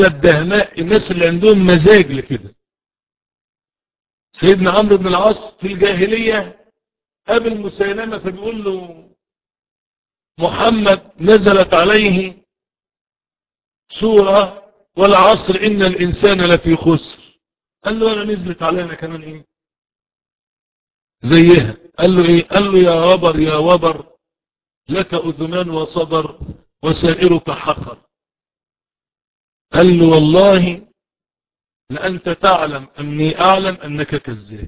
الدهماء الناس اللي عندهم مزاج لكده سيدنا عمرو بن العاص في الجاهلية قابل مسيلمة فبيقول له محمد نزلت عليه سورة والعصر إن الإنسان لفي خسر قال له أنا نزلت علينا كمان إيه زيها قال له إيه قال له يا وبر يا وبر لك أذنان وصبر وسائرك حقر قال له والله لأنت تعلم أني أعلم أنك كذاب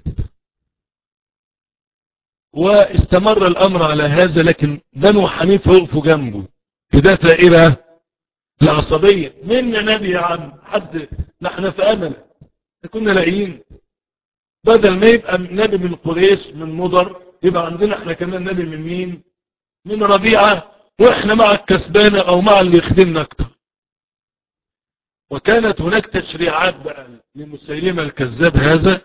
واستمر الأمر على هذا لكن بنو حنيفة وقفوا جنبه كده إلى العصبية منا نبي يا عم حد نحن في أمل كنا لاقيين بدل ما يبقى نبي من قريش من مضر يبقى عندنا احنا كمان نبي من مين من ربيعة واحنا مع الكسبانة او مع اللي يخدمنا اكتر وكانت هناك تشريعات بقى لمسيلمة الكذاب هذا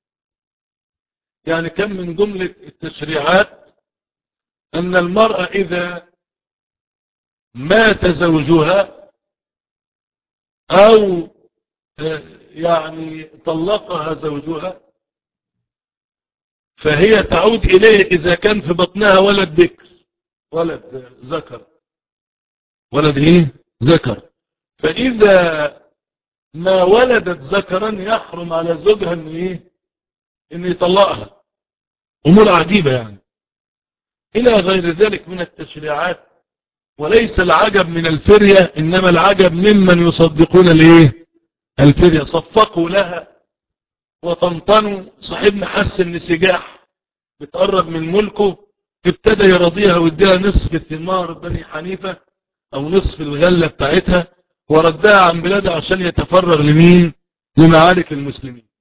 يعني كان من جملة التشريعات ان المرأة اذا مات زوجها او يعني طلقها زوجها فهي تعود اليه اذا كان في بطنها ولد ذكر ولد ذكر ولد ايه ذكر فاذا ما ولدت ذكرا يحرم على زوجها ان ايه ان يطلقها امور عجيبة يعني الى غير ذلك من التشريعات وليس العجب من الفرية انما العجب ممن يصدقون الايه الفرية صفقوا لها وطنطنوا صاحبنا حس ان سجاح بتقرب من ملكه ابتدى يرضيها واديها نصف ثمار بني حنيفة او نصف الغلة بتاعتها وردها عن بلادها عشان يتفرغ لمين لمعارك المسلمين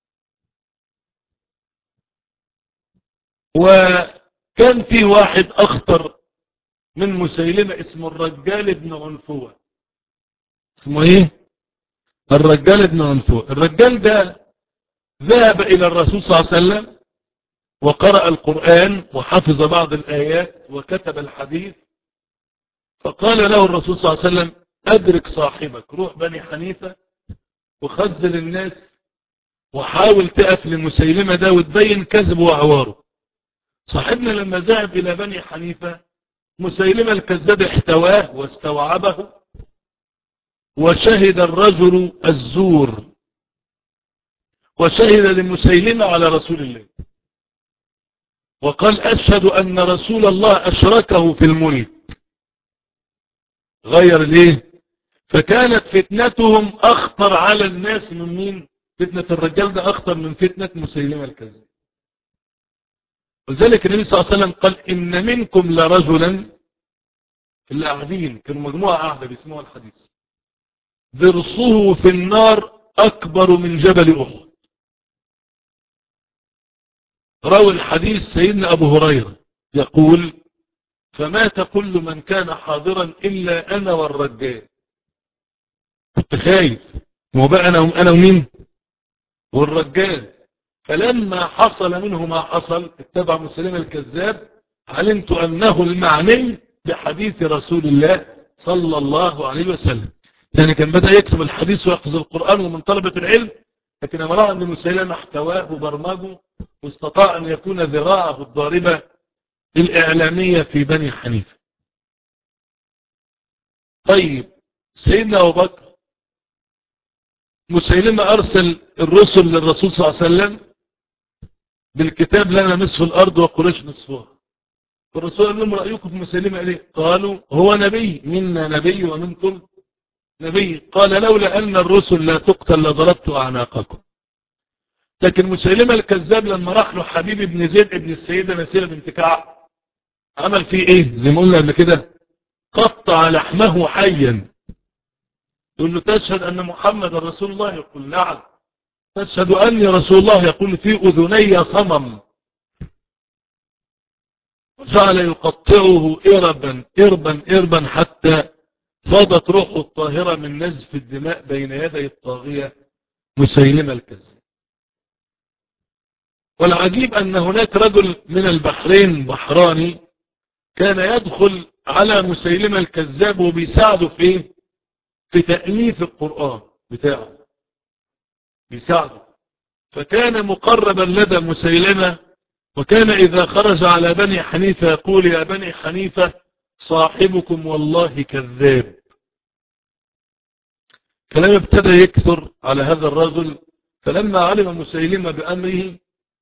وكان في واحد اخطر من مسيلمة اسمه الرجال ابن عنفوة اسمه ايه الرجال ابن عنفوة الرجال ده ذهب الى الرسول صلى الله عليه وسلم وقرأ القرآن وحفظ بعض الآيات وكتب الحديث فقال له الرسول صلى الله عليه وسلم أدرك صاحبك روح بني حنيفة وخزل الناس وحاول تقف لمسيلمة ده وتبين كذب وعواره صاحبنا لما ذهب إلى بني حنيفة مسيلمة الكذاب احتواه واستوعبه وشهد الرجل الزور وشهد لمسيلمة على رسول الله وقال أشهد أن رسول الله أشركه في الملك غير ليه فكانت فتنتهم أخطر على الناس من مين فتنة الرجال ده أخطر من فتنة مسيلمة الكذاب ولذلك النبي صلى الله عليه وسلم قال إن منكم لرجلا اللي قاعدين كانوا مجموعة قاعدة بيسمعوا الحديث ضرسه في النار أكبر من جبل أحد روى الحديث سيدنا أبو هريرة يقول فمات كل من كان حاضرا إلا أنا والرجال كنت خايف مو بقى أنا, أنا ومين والرجال فلما حصل منه ما حصل اتبع مسلم الكذاب علمت أنه المعني بحديث رسول الله صلى الله عليه وسلم يعني كان بدأ يكتب الحديث ويحفظ القرآن ومن طلبة العلم لكن لما رأى أن مسيلمة احتواه وبرمجه واستطاع أن يكون ذراعه الضاربة الإعلامية في بني حنيفة طيب سيدنا أبو بكر مسيلمة أرسل الرسل للرسول صلى الله عليه وسلم بالكتاب لنا نصف الأرض وقريش نصفها فالرسول قال لهم رأيكم في مسيلمة إليه قالوا هو نبي منا نبي ومنكم نبي قال لولا أن الرسل لا تقتل لضربت أعناقكم لكن مسيلمة الكذاب لما راح له حبيب ابن زيد ابن السيدة نسيرة بنت كعب عمل فيه ايه زي ما قلنا قبل كده قطع لحمه حيا يقول له تشهد ان محمد رسول الله يقول نعم تشهد اني رسول الله يقول في اذني صمم وجعل يقطعه اربا اربا اربا حتى فاضت روحه الطاهرة من نزف الدماء بين يدي الطاغية مسيلمة الكذاب والعجيب أن هناك رجل من البحرين بحراني كان يدخل على مسيلمة الكذاب وبيساعده في إيه؟ في تأليف القرآن بتاعه بيساعده فكان مقربا لدى مسيلمة وكان إذا خرج على بني حنيفة يقول يا بني حنيفة صاحبكم والله كذاب كلام ابتدى يكثر على هذا الرجل فلما علم مسيلمة بأمره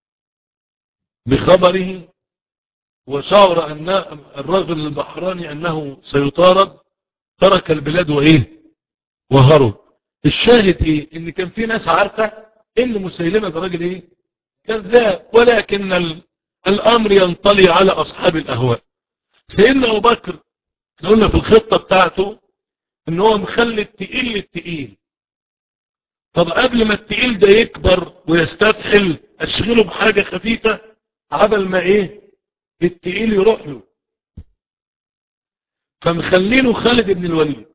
بخبره وشعر أن الرجل البحراني أنه سيطارد ترك البلاد وإيه وهرب الشاهد إيه إن كان في ناس عارفة إن مسيلمة ده راجل إيه كذاب ولكن الأمر ينطلي على أصحاب الأهواء سيدنا أبو بكر قلنا في الخطة بتاعته إن هو مخلي التقيل التقيل طب قبل ما التقيل ده يكبر ويستفحل أشغله بحاجة خفيفة عبل ما إيه التقيل يروح له فمخلينه خالد بن الوليد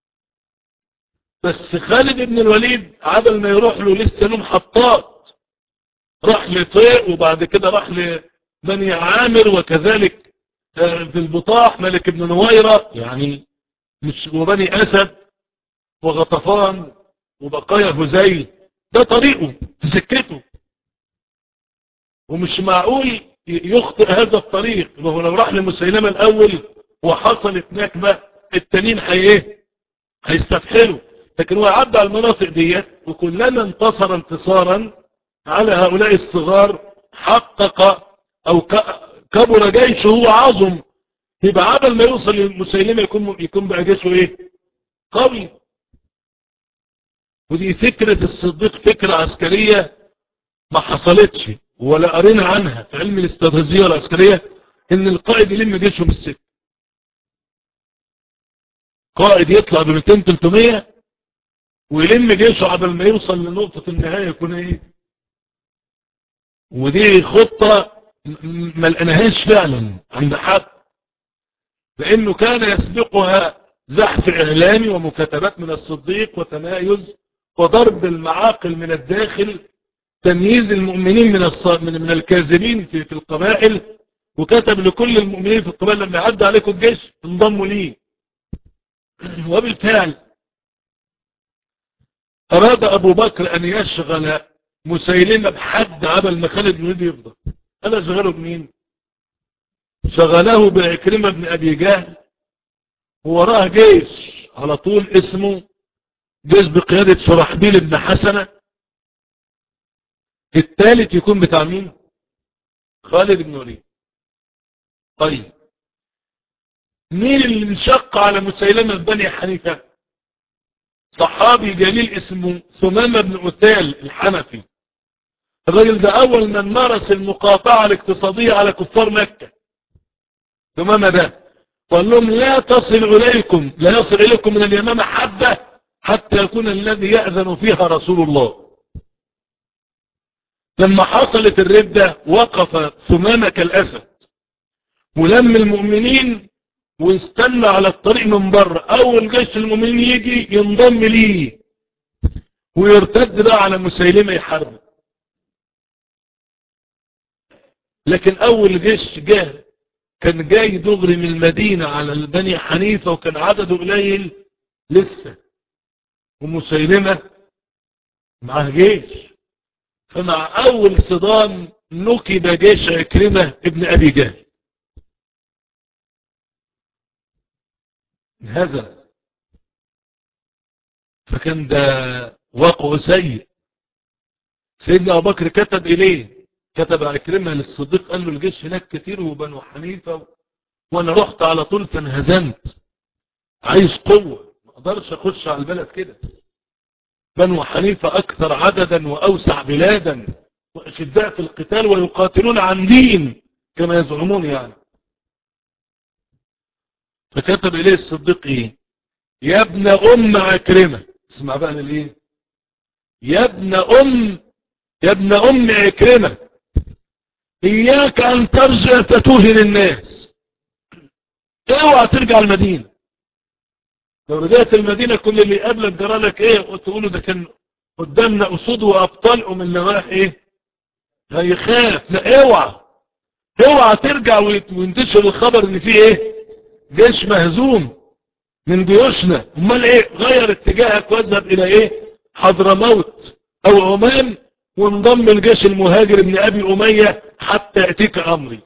بس خالد بن الوليد عبل ما يروح له لسه له محطات راح لطيق وبعد كده راح لبني عامر وكذلك في البطاح ملك بن نويرة يعني مش وبني أسد وغطفان وبقايا هزيل ده طريقه في سكته ومش معقول يخطئ هذا الطريق وهو لو راح لمسيلمة الأول وحصلت نكبة التانيين هي ايه هيستفحلوا لكن هو عدى على المناطق دي وكلما انتصر انتصارا على هؤلاء الصغار حقق او كبر جيشه وعظم يبقى عبل ما يوصل للمسيلمة يكون يكون بقى جيشه ايه قوي ودي فكرة الصديق فكرة عسكرية ما حصلتش ولا قرينا عنها في علم الاستراتيجية العسكرية ان القائد يلم جيشه من السكة قائد يطلع ب 200 300 ويلم جيشه قبل ما يوصل لنقطة النهاية يكون ايه ودي خطة ما لقناهاش فعلا عند حد لانه كان يسبقها زحف اعلامي ومكاتبات من الصديق وتمايز وضرب المعاقل من الداخل تمييز المؤمنين من من, من الكاذبين في, في القبائل وكتب لكل المؤمنين في القبائل لما يعدي عليكم الجيش انضموا ليه وبالفعل أراد أبو بكر أن يشغل مسيلمة بحد عبل ما خالد بن الوليد يفضل أنا شغله بمين شغله بعكرمة بن أبي جهل ووراه جيش على طول اسمه جيش بقيادة شرحبيل بن حسنة الثالث يكون بتاع مين خالد بن وليد طيب مين اللي انشق على مسيلمة بني حنيفة صحابي جليل اسمه ثمامة بن أثال الحنفي الراجل ده أول من مارس المقاطعة الاقتصادية على كفار مكة ثمامة ده وقال لهم لا تصل إليكم لا يصل إليكم من اليمامة حبة حتى يكون الذي يأذن فيها رسول الله لما حصلت الردة وقف ثمامة كالأسد ولم المؤمنين واستنى على الطريق من بره اول جيش المؤمنين يجي ينضم ليه ويرتد بقى على مسيلمة يحارب لكن اول جيش جه كان جاي دغري من المدينة على البني حنيفة وكان عدده قليل لسه ومسيلمة معاه جيش فمع اول صدام نكب جيش عكرمة ابن ابي جهل هذا فكان ده واقع سيء سيدنا أبو بكر كتب إليه كتب عكرمة للصديق قال له الجيش هناك كتير وبنو حنيفة وأنا رحت على طول فانهزمت عايز قوة ما أقدرش أخش على البلد كده بنو حنيفة أكثر عددا وأوسع بلادا وأشداء في القتال ويقاتلون عن دين كما يزعمون يعني فكتب إليه الصديق إيه يا ابن أم عكرمة اسمع بقى للإيه يا ابن أم يا ابن أم عكرمة إياك أن ترجع فتوهن الناس اوعى ترجع المدينة لو رجعت المدينة كل اللي قبلك جرى لك ايه وتقولوا ده كان قدامنا أسود وأبطال ومن اللي رايح ايه هيخاف لا اوعى اوعى ترجع وينتشر الخبر ان فيه ايه جيش مهزوم من جيوشنا امال ايه غير اتجاهك واذهب الى ايه حضرموت او عمان وانضم الجيش المهاجر ابن ابي امية حتى يأتيك امري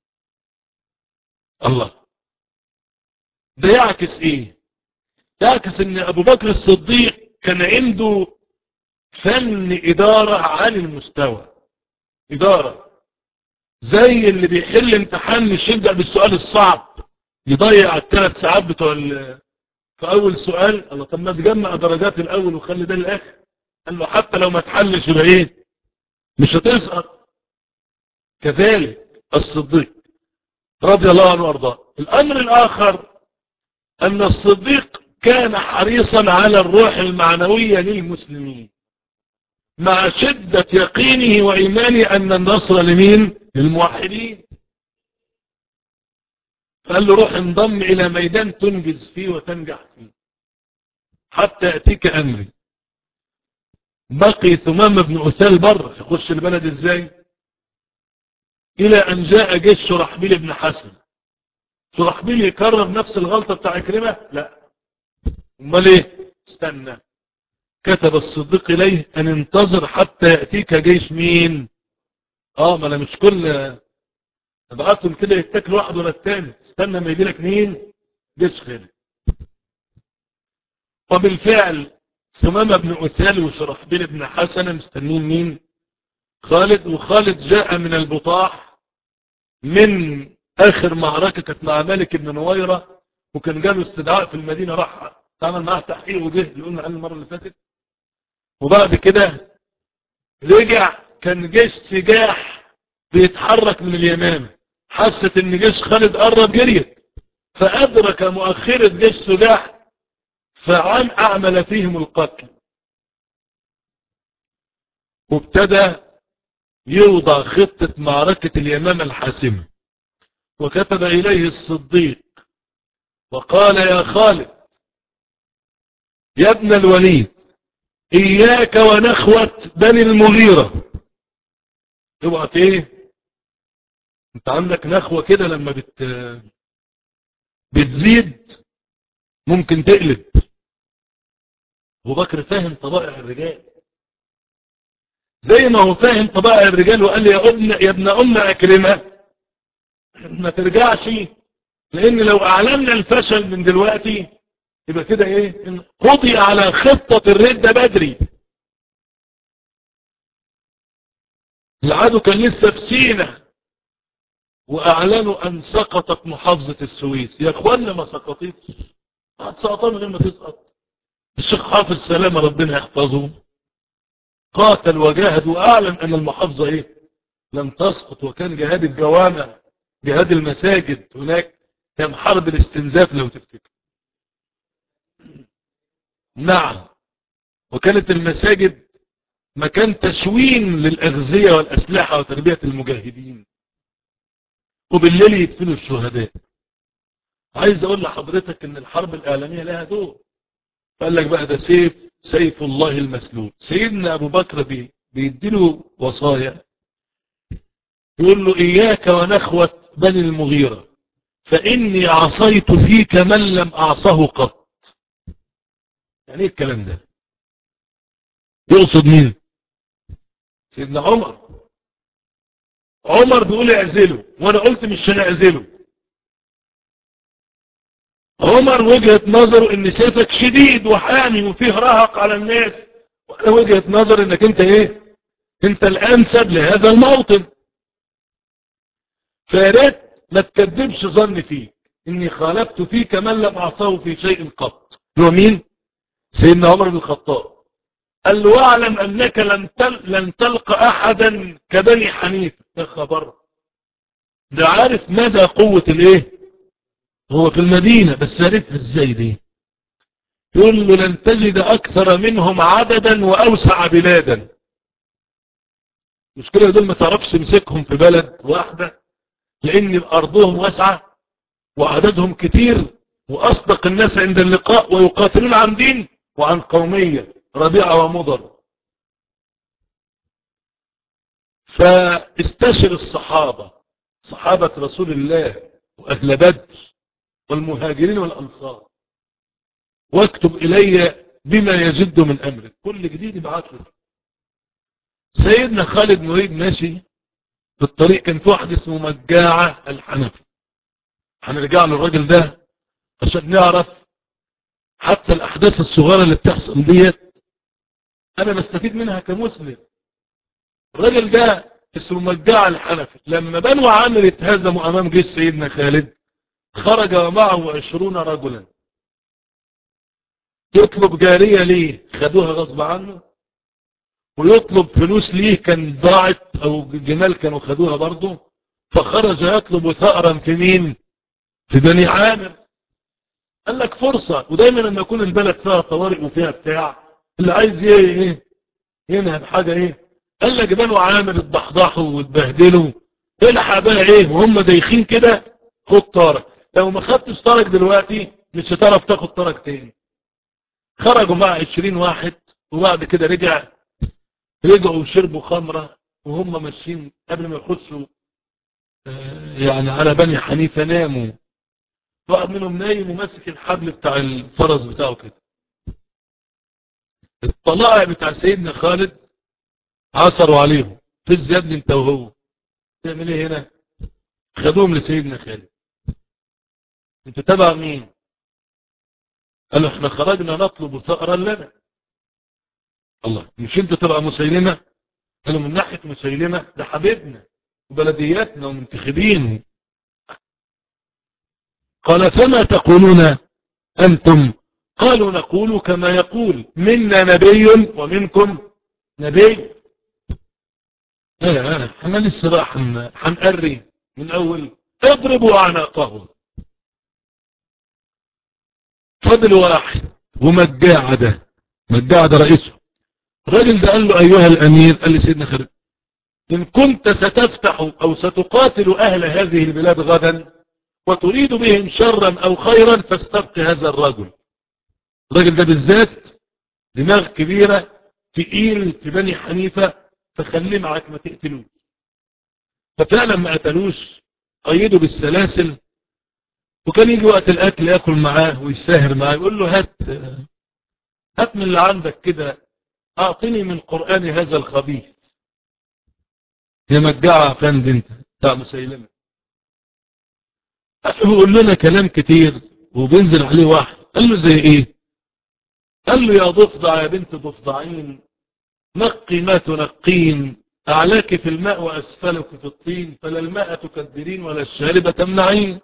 الله ده يعكس ايه يعكس ان ابو بكر الصديق كان عنده فن ادارة عالي المستوى ادارة زي اللي بيحل امتحان مش يبدأ بالسؤال الصعب يضيع الثلاث ساعات بتوع في اول سؤال الله طب ما تجمع درجات الاول وخلي ده الاخر قال له حتى لو ما تحلش يبقى ايه مش هتسقط كذلك الصديق رضي الله عنه وارضاه الامر الاخر ان الصديق كان حريصا على الروح المعنوية للمسلمين مع شدة يقينه وإيمانه أن النصر لمين للموحدين فقال له روح انضم إلى ميدان تنجز فيه وتنجح فيه حتى يأتيك أمري بقي ثمام بن أثال بر يخش البلد ازاي إلى أن جاء جيش شرحبيل بن حسن شرحبيل يكرر نفس الغلطة بتاع كريمة لا امال ايه استنى كتب الصديق اليه ان انتظر حتى يأتيك جيش مين اه ما انا مش كل ابعتهم كده يتاكل واحد ولا التاني استنى ما يجي لك مين جيش خالد وبالفعل ثمامة بن أثال وشرحبيل بن حسن مستنين مين خالد وخالد جاء من البطاح من اخر معركة كانت مع مالك بن نويرة وكان جاله استدعاء في المدينة راح تعمل معاه تحقيق وجه اللي قلنا عنه المرة اللي فاتت وبعد كده رجع كان جيش سجاح بيتحرك من اليمامة حست ان جيش خالد قرب جريت فادرك مؤخرة جيش سجاح فعن اعمل فيهم القتل وابتدى يوضع خطة معركة اليمامة الحاسمة وكتب إليه الصديق وقال يا خالد يا ابن الوليد إياك ونخوة بني المغيرة اوعى ايه انت عندك نخوة كده لما بت بتزيد ممكن تقلب ابو بكر فاهم طبائع الرجال زي ما هو فاهم طبائع الرجال وقال لي يا ابن يا ابن ام اكرمه ما ترجعش لان لو اعلنا الفشل من دلوقتي يبقى كده ايه قضي على خطة الردة بدري العدو كان لسه في سينا واعلنوا ان سقطت محافظة السويس يا اخوانا ما سقطتش هتسقطها من غير ما تسقط الشيخ حافظ سلامة ربنا يحفظه قاتل وجاهد واعلن ان المحافظة ايه لم تسقط وكان جهاد الجوامع جهاد المساجد هناك كان حرب الاستنزاف لو تفتكر نعم وكانت المساجد مكان تشوين للأغذية والأسلحة وتربية المجاهدين وبالليل يدفنوا الشهداء عايز اقول لحضرتك ان الحرب الاعلامية لها دور قال لك بقى ده سيف سيف الله المسلول سيدنا ابو بكر بي بيديله وصايا يقول له اياك ونخوة بني المغيرة فاني عصيت فيك من لم اعصه قط يعني ايه الكلام ده يقصد مين سيدنا عمر عمر بيقول اعزله وانا قلت مش هنعزله عمر وجهة نظره ان سيفك شديد وحامي وفيه رهق على الناس وانا وجهة نظر انك انت ايه انت الانسب لهذا الموطن فياريت ما تكذبش ظن فيك اني خالفت فيك من لم اعصاه في شيء قط هو مين سيدنا عمر بن الخطاب قال له واعلم انك لن, تل... لن تلقى احدا كبني حنيفه يا خبر ده عارف مدى قوة الايه هو في المدينة بس عرفها ازاي دي يقول له لن تجد اكثر منهم عددا واوسع بلادا المشكلة دول ما تعرفش تمسكهم في بلد واحدة لان ارضهم واسعة وعددهم كتير واصدق الناس عند اللقاء ويقاتلون عن دين وعن قومية ربيعة ومضر فاستشر الصحابة صحابة رسول الله وأهل بدر والمهاجرين والأنصار واكتب إلي بما يجد من أمره كل جديد يبعت له سيدنا خالد مريد ماشي في الطريق كان في واحد اسمه مجاعة الحنفي هنرجع له الراجل ده عشان نعرف حتى الأحداث الصغيرة اللي بتحصل ديت أنا بستفيد منها كمسلم الراجل ده اسمه مجاعة الحنفي لما بنو عامر اتهزموا أمام جيش سيدنا خالد خرج ومعه عشرون رجلا يطلب جارية ليه خدوها غصب عنه ويطلب فلوس ليه كان ضاعت او جمال كانوا خدوها برضه فخرج يطلب ثأرا في مين في بني عامر قال لك فرصة ودايما لما يكون البلد فيها طوارئ وفيها بتاع اللي عايز ايه ايه ينهب حاجة ايه قال لك بنو عامر اتضحضحوا واتبهدلوا الحق بقى ايه وهم دايخين كده خد طارق لو ما خدتش طارق دلوقتي مش هتعرف تاخد طارق تاني خرجوا مع عشرين واحد وبعد كده رجع رجعوا وشربوا خمرة وهم ماشيين قبل ما يخشوا يعني على بني حنيفة ناموا واحد منهم نايم وماسك الحبل بتاع الفرس بتاعه كده الطلائع بتاع سيدنا خالد عصروا عليهم فز يا ابني انت وهو تعمل ايه هنا خدوهم لسيدنا خالد انت تبع مين قالوا احنا خرجنا نطلب ثأرا لنا الله مش انتوا تبع مسيلمة قالوا من ناحية مسيلمة ده حبيبنا وبلدياتنا ومنتخبين قال فما تقولون أنتم قالوا نقول كما يقول منا نبي ومنكم نبي لا احنا لسه بقى هنقري من أول اضربوا أعناقهم فضل واحد ومجاعة ده مجاعة ده رئيسه الراجل ده قال له أيها الأمير قال لي سيدنا خالد إن كنت ستفتح أو ستقاتل أهل هذه البلاد غدا وتريد بهم شرا أو خيرا فاستبق هذا الرجل الراجل ده بالذات دماغ كبيرة تقيل في بني حنيفة فخليه معك ما تقتلوش ففعلا ما قتلوش قيده بالسلاسل وكان يجي وقت الأكل يأكل معاه ويساهر معاه يقول له هات هات من اللي عندك كده أعطني من قرآن هذا الخبيث يا مجاعة فند انت بتاع مسيلمة بيقول لنا كلام كتير وبينزل عليه واحد قال له زي ايه قال له يا ضفدع يا بنت ضفدعين نقي ما تنقين أعلاك في الماء وأسفلك في الطين فلا الماء تكدرين ولا الشارب تمنعين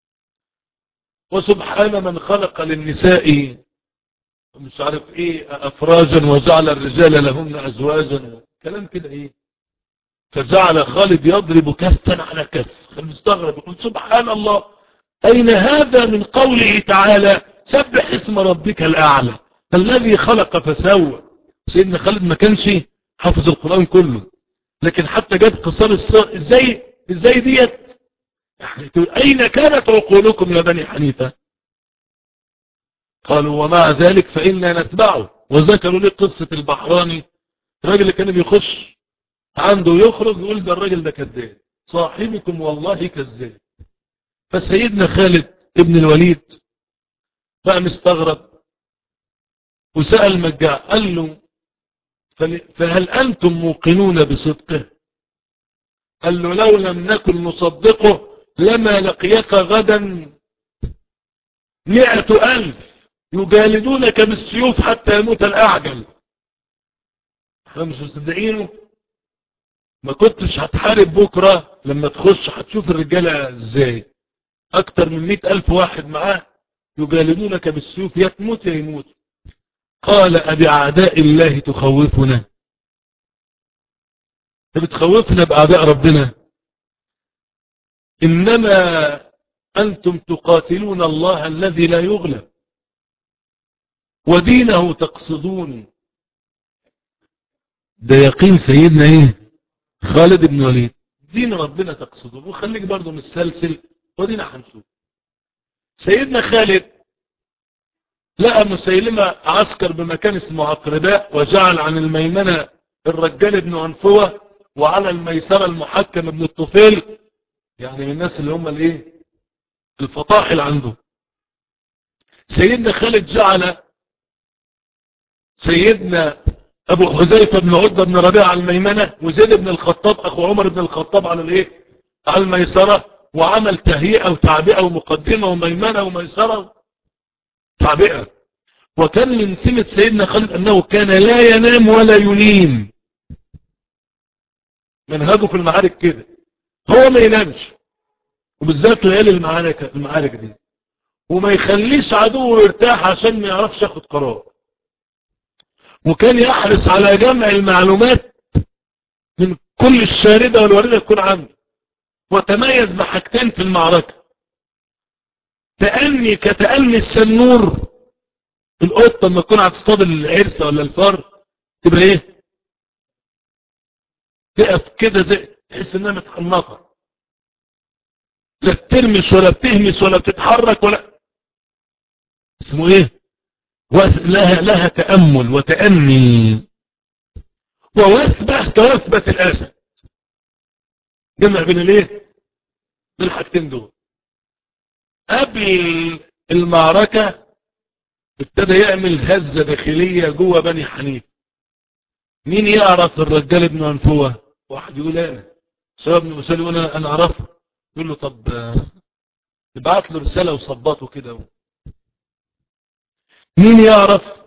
وسبحان من خلق للنساء مش عارف ايه افراجا وجعل الرجال لهن ازواجا كلام كده ايه فجعل خالد يضرب كفا على كف خالد مستغرب يقول سبحان الله اين هذا من قوله تعالى سبح اسم ربك الاعلى الذي خلق فسوى سيدنا خالد ما كانش حافظ القرآن كله لكن حتى جاب قصار الصغر ازاي ازاي ديت اين كانت عقولكم يا بني حنيفة قالوا ومع ذلك فإنا نتبعه وذكروا لي قصة البحراني الراجل اللي كان بيخش عنده يخرج يقول ده الراجل ده كذاب صاحبكم والله كذاب فسيدنا خالد ابن الوليد بقى مستغرب وسأل مجاع قال له فهل أنتم موقنون بصدقه قال له لو لم نكن نصدقه لما لقيك غدا مئة ألف يجالدونك بالسيوف حتى يموت الأعجل احنا مش مصدقينه ما كنتش هتحارب بكرة لما تخش هتشوف الرجالة ازاي اكتر من مئة الف واحد معاه يجالدونك بالسيوف يا تموت يا يموت قال أبعداء الله تخوفنا بتخوفنا بأعداء ربنا إنما أنتم تقاتلون الله الذي لا يغلب ودينه تقصدون ده يقين سيدنا ايه خالد بن وليد دين ربنا تقصدون وخليك برضو مستلسل ودينا هنشوف سيدنا خالد لقى مسيلمة عسكر بمكان اسمه عقرباء وجعل عن الميمنة الرجال بن عنفوة وعلى الميسرة المحكم بن الطفيل يعني من الناس اللي هم الايه الفطاحل عنده سيدنا خالد جعل سيدنا ابو حذيفه بن عتبه بن ربيعه على الميمنه وزيد بن الخطاب اخو عمر بن الخطاب على الايه على الميسره وعمل تهيئه وتعبئه ومقدمه وميمنه وميسره تعبئه وكان من سمة سيدنا خالد انه كان لا ينام ولا ينيم منهجه في المعارك كده هو ما ينامش وبالذات ليالي المعارك المعارك دي وما يخليش عدوه يرتاح عشان ما يعرفش ياخد قرار وكان يحرص على جمع المعلومات من كل الشاردة والواردة تكون عنده وتميز بحاجتين في المعركة تأني كتأني السنور القطة لما تكون هتصطاد العرسة ولا الفار تبقى ايه تقف كده زي تحس انها متحنطة لا بترمش ولا بتهمس ولا بتتحرك ولا اسمه ايه لها, لها تأمل وتأني ووثبة كوثبة الأسد جمع بين الايه بين الحاجتين دول قبل المعركة ابتدى يعمل هزة داخلية جوه بني حنيف مين يعرف الرجال ابن أنفوة واحد يقول انا شباب بن مسالي يقول انا اعرفه يقول له طب ابعت له رسالة وصباته كده مين يعرف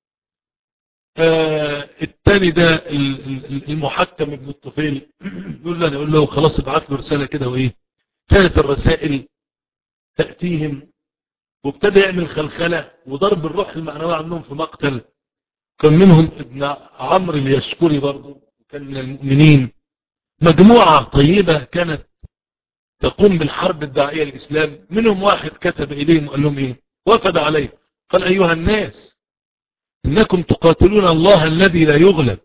آه التاني ده المحكم ابن الطفيل يقول له انا يقول له خلاص ابعت له رسالة كده وايه كانت الرسائل تأتيهم وابتدى يعمل خلخلة وضرب الروح المعنوية عنهم في مقتل كان منهم ابن عمرو اليشكري برضه كان من المؤمنين مجموعة طيبة كانت تقوم بالحرب الداعية الإسلام منهم واحد كتب إليهم وقال لهم إيه وفد عليه قال أيها الناس إنكم تقاتلون الله الذي لا يغلب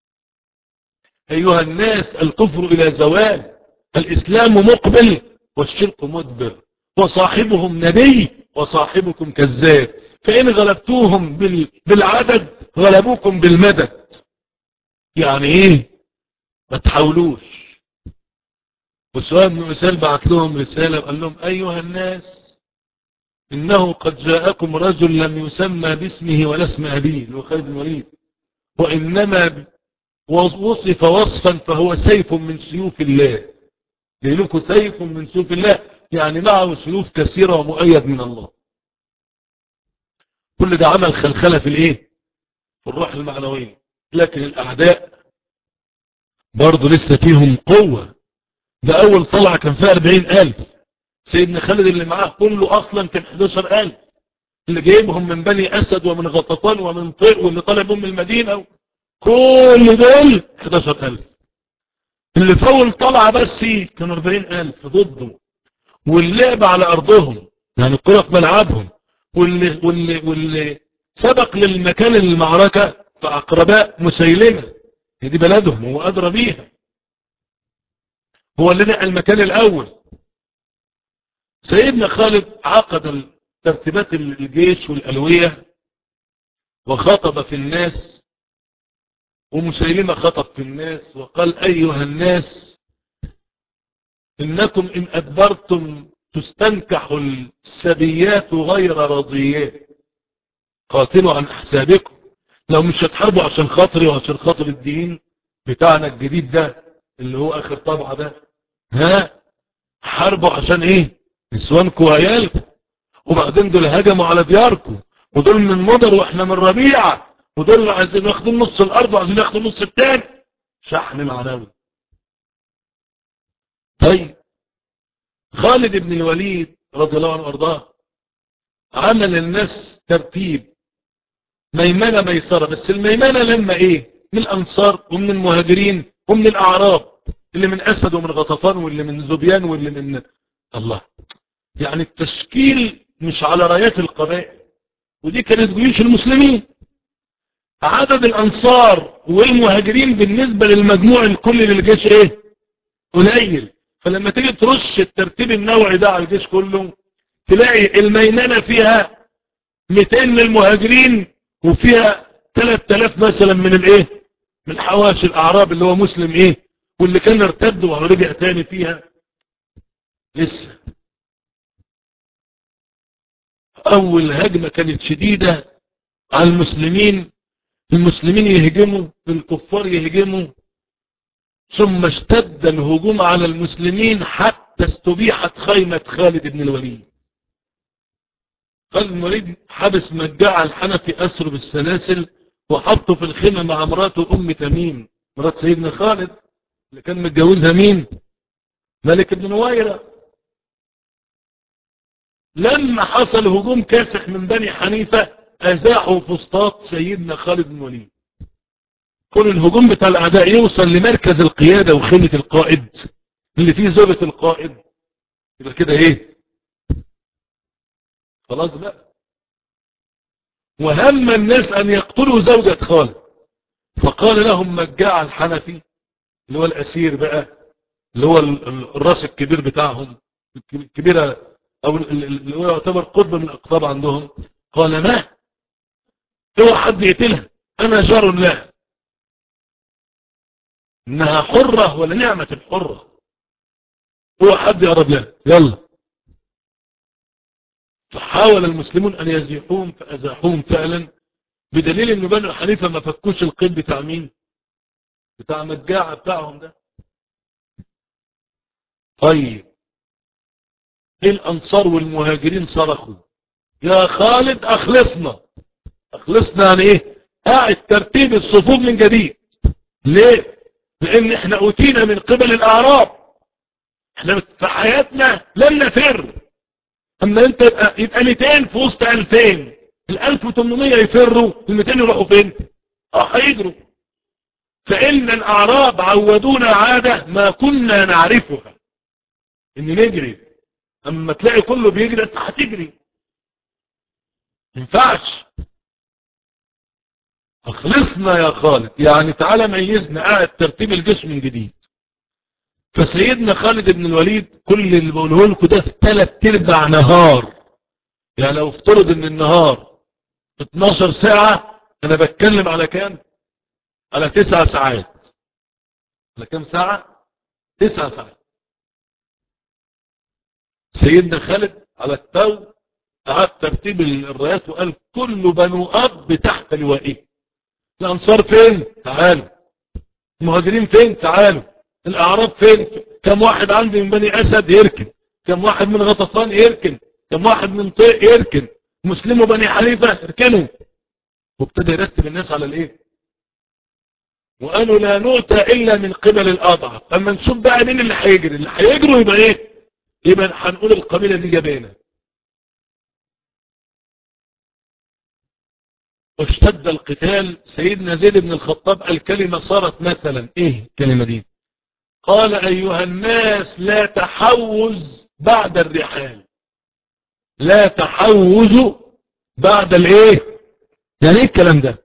أيها الناس الكفر إلى زوال الإسلام مقبل والشرك مدبر وصاحبهم نبي وصاحبكم كذاب فإن غلبتوهم بالعدد غلبوكم بالمدد يعني ايه ما تحاولوش وسؤال بن مثال بعت لهم رسالة وقال لهم أيها الناس إنه قد جاءكم رجل لم يسمى باسمه ولا اسم أبيه اللي هو خالد بن الوليد وإنما وصف وصفا فهو سيف من سيوف الله ليلكم سيف من سيوف الله يعني معه سيوف كثيرة ومؤيد من الله كل ده عمل خلخلة في الايه في الروح المعنوية لكن الاعداء برضه لسه فيهم قوة ده اول طلعة كان فيها 40 الف سيدنا خالد اللي معاه كله اصلا كان 11 الف اللي جايبهم من بني اسد ومن غطفان ومن طير واللي طالع بهم المدينة كل دول 11 الف اللي فول طلعة بس كانوا 40 الف ضده واللعب على ارضهم يعني الكرة في ملعبهم واللي, واللي, واللي سبق للمكان المعركة فأقرباء مسيلمة دي بلدهم هو أدرى بيها هو اللي نقل المكان الأول سيدنا خالد عقد ترتيبات الجيش والألوية وخطب في الناس ومسيلمة خطب في الناس وقال أيها الناس إنكم إن أدبرتم تستنكح السبيات غير رضيات قاتلوا عن أحسابكم لو مش هتحاربوا عشان خاطري وعشان خاطر الدين بتاعنا الجديد ده اللي هو آخر طبعة ده ها حاربوا عشان ايه نسوانكم وعيالكم وبعدين دول هجموا على دياركم ودول من مضر واحنا من ربيعة ودول عايزين ياخدوا نص الارض وعايزين ياخدوا النص التاني شحن معنوي طيب خالد بن الوليد رضي الله عنه وارضاه عمل الناس ترتيب ميمنة ميسرة بس الميمنة لما ايه من الانصار ومن المهاجرين ومن الاعراب اللي من اسد ومن غطفان واللي من زبيان واللي من الله يعني التشكيل مش على رايات القبائل ودي كانت جيوش المسلمين عدد الانصار والمهاجرين بالنسبة للمجموع الكلي للجيش ايه قليل فلما تيجي ترش الترتيب النوعي ده على الجيش كله تلاقي الميمنة فيها 200 للمهاجرين وفيها 3000 مثلا من الايه من حواشي الاعراب اللي هو مسلم ايه واللي كان ارتد ورجع تاني فيها لسه اول هجمة كانت شديدة على المسلمين المسلمين يهجموا الكفار يهجموا ثم اشتد الهجوم على المسلمين حتى استبيحت خيمة خالد بن الوليد خالد بن الوليد حبس مجاع الحنفي أسره بالسلاسل وحطه في الخيمة مع مراته أم تميم مرات سيدنا خالد اللي كان متجوزها مين ملك بن نويرة لما حصل هجوم كاسح من بني حنيفة أزاحوا فسطاط سيدنا خالد بن الوليد كل الهجوم بتاع الأعداء يوصل لمركز القيادة وخيمة القائد اللي فيه زوجة القائد يبقى كده ايه خلاص بقى وهم الناس أن يقتلوا زوجة خالد فقال لهم مجاع الحنفي اللي هو الأسير بقى اللي هو الراس الكبير بتاعهم الكبيرة أو اللي هو يعتبر قطب من الأقطاب عندهم قال ما اوعى حد يقتلها أنا جار لها إنها حرة ولا نعمة الحرة هو حد يقرب لها يلا فحاول المسلمون أن يزيحوهم فأزاحوهم فعلا بدليل أن بنو حنيفة ما فكوش القيد بتاع مين بتاع مجاعة بتاعهم ده طيب الأنصار والمهاجرين صرخوا يا خالد أخلصنا أخلصنا يعني إيه قاعد ترتيب الصفوف من جديد ليه لأن إحنا أوتينا من قبل الأعراب إحنا في حياتنا لن نفر أما أنت يبقى, يبقى 200 في وسط 2000 ال 1800 يفروا ال 200 يروحوا فين؟ اه هيجروا فإن الأعراب عودونا عادة ما كنا نعرفها إن نجري أما تلاقي كله بيجري أنت هتجري ينفعش أخلصنا يا خالد يعني تعالى ميزنا قاعد ترتيب الجيش من جديد فسيدنا خالد بن الوليد كل اللي بقوله لكم ده في ثلاث ارباع نهار يعني لو افترض ان النهار 12 ساعة انا بتكلم على كام على تسع ساعات على كام ساعة تسع ساعات سيدنا خالد على التو قعد ترتيب الرايات وقال كل بنو اب تحت لوائه الانصار فين تعالوا المهاجرين فين تعالوا الاعراب فين كم واحد عندي من بني اسد يركن كم واحد من غطفان يركن كم واحد من طيق يركن مسلم بني حنيفة اركنوا وابتدى يرتب الناس على الايه وقالوا لا نؤتى الا من قبل الاضعف اما نشوف بقى مين اللي هيجري اللي هيجروا يبقى ايه يبقى هنقول القبيلة دي جبانة واشتد القتال سيدنا زيد بن الخطاب الكلمة صارت مثلا ايه الكلمة دي قال ايها الناس لا تحوز بعد الرحال لا تحوز بعد الايه يعني ايه الكلام ده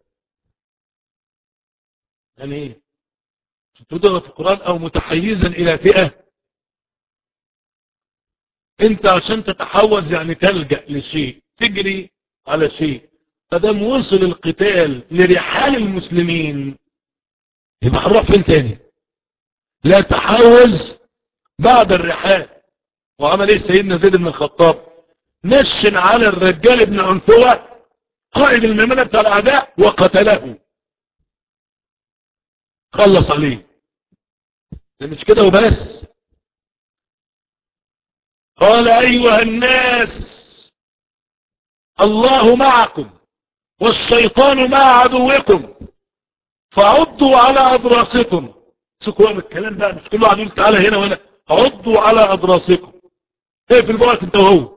يعني ايه تدغ في القرآن او متحيزا الى فئة انت عشان تتحوز يعني تلجأ لشيء تجري على شيء فدام وصل القتال لرحال المسلمين يبقى هنروح فين تاني لا تحوز بعد الرحال وعمل ايه سيدنا زيد بن الخطاب نشن على الرجال بن عنفوة قائد الميمنة بتاع الاعداء وقتله خلص عليه ده مش كده وبس قال ايها الناس الله معكم والشيطان مع عدوكم فعضوا على أضراسكم سكوا من الكلام بقى مش كله عدول تعالى هنا وهنا عضوا على أضراسكم ايه في البوقت انت وهو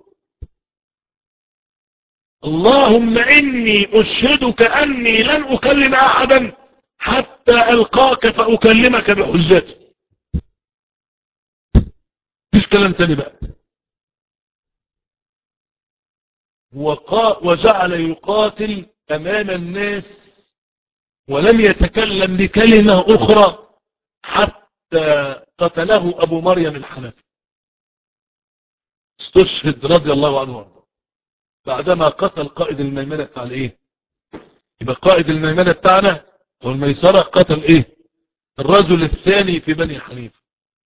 اللهم إني أشهدك أني لن أكلم أحدا حتى ألقاك فأكلمك بحجتي مفيش كلام تاني بقى وقا وجعل يقاتل أمام الناس ولم يتكلم بكلمة أخرى حتى قتله أبو مريم الحنفي استشهد رضي الله عنه وارضاه بعدما قتل قائد الميمنة بتاع الايه يبقى قائد الميمنة بتاعنا والميسرة قتل ايه الرجل الثاني في بني حنيفة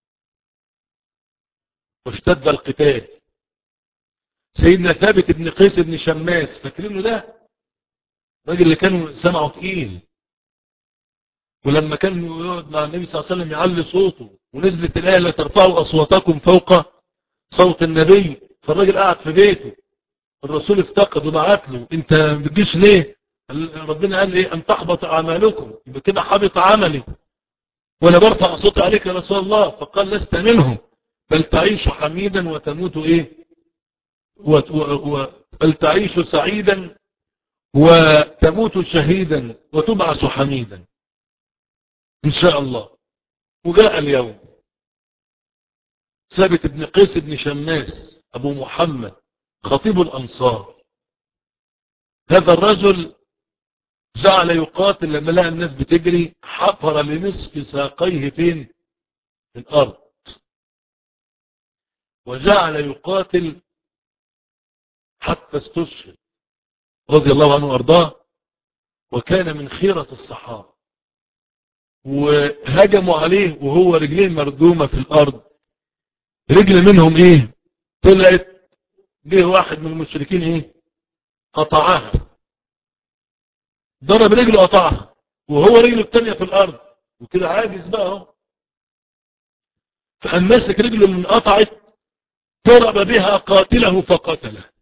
واشتد القتال سيدنا ثابت بن قيس بن شماس فاكرينه ده الراجل اللي كانوا سمعه تقيل ولما كان يقعد مع النبي صلى الله عليه وسلم يعلي صوته ونزلت الآية لا ترفعوا أصواتكم فوق صوت النبي فالراجل قاعد في بيته الرسول افتقد وبعت له انت ما بتجيش ليه ربنا قال ايه ان تحبط اعمالكم يبقى كده حبط عملي وانا برفع صوتي عليك يا رسول الله فقال لست منهم بل تعيش حميدا وتموت ايه و... و... و... بل تعيش سعيدا وتموت شهيدا وتبعث حميدا ان شاء الله وجاء اليوم ثابت بن قيس بن شماس ابو محمد خطيب الانصار هذا الرجل جعل يقاتل لما لقى الناس بتجري حفر لنصف ساقيه فين في الارض وجعل يقاتل حتى استشهد رضي الله عنه وارضاه وكان من خيرة الصحابة وهجموا عليه وهو رجليه مردومة في الارض رجل منهم ايه طلعت جه واحد من المشركين ايه قطعها ضرب رجله قطعها وهو رجله التانية في الارض وكده عاجز بقى اهو فقام ماسك رجله اللي انقطعت ضرب بها قاتله فقتله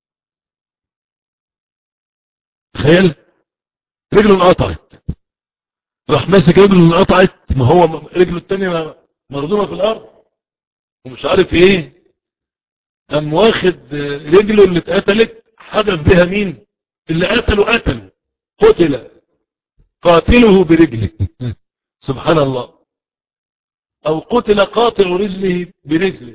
تخيل رجله انقطعت راح ماسك رجله اللي انقطعت ما هو رجله التانية مرضومة في الارض ومش عارف ايه قام واخد رجله اللي اتقتلت حدث بها مين اللي قتله قتله قتل قاتله برجله سبحان الله او قتل قاطع رجله برجله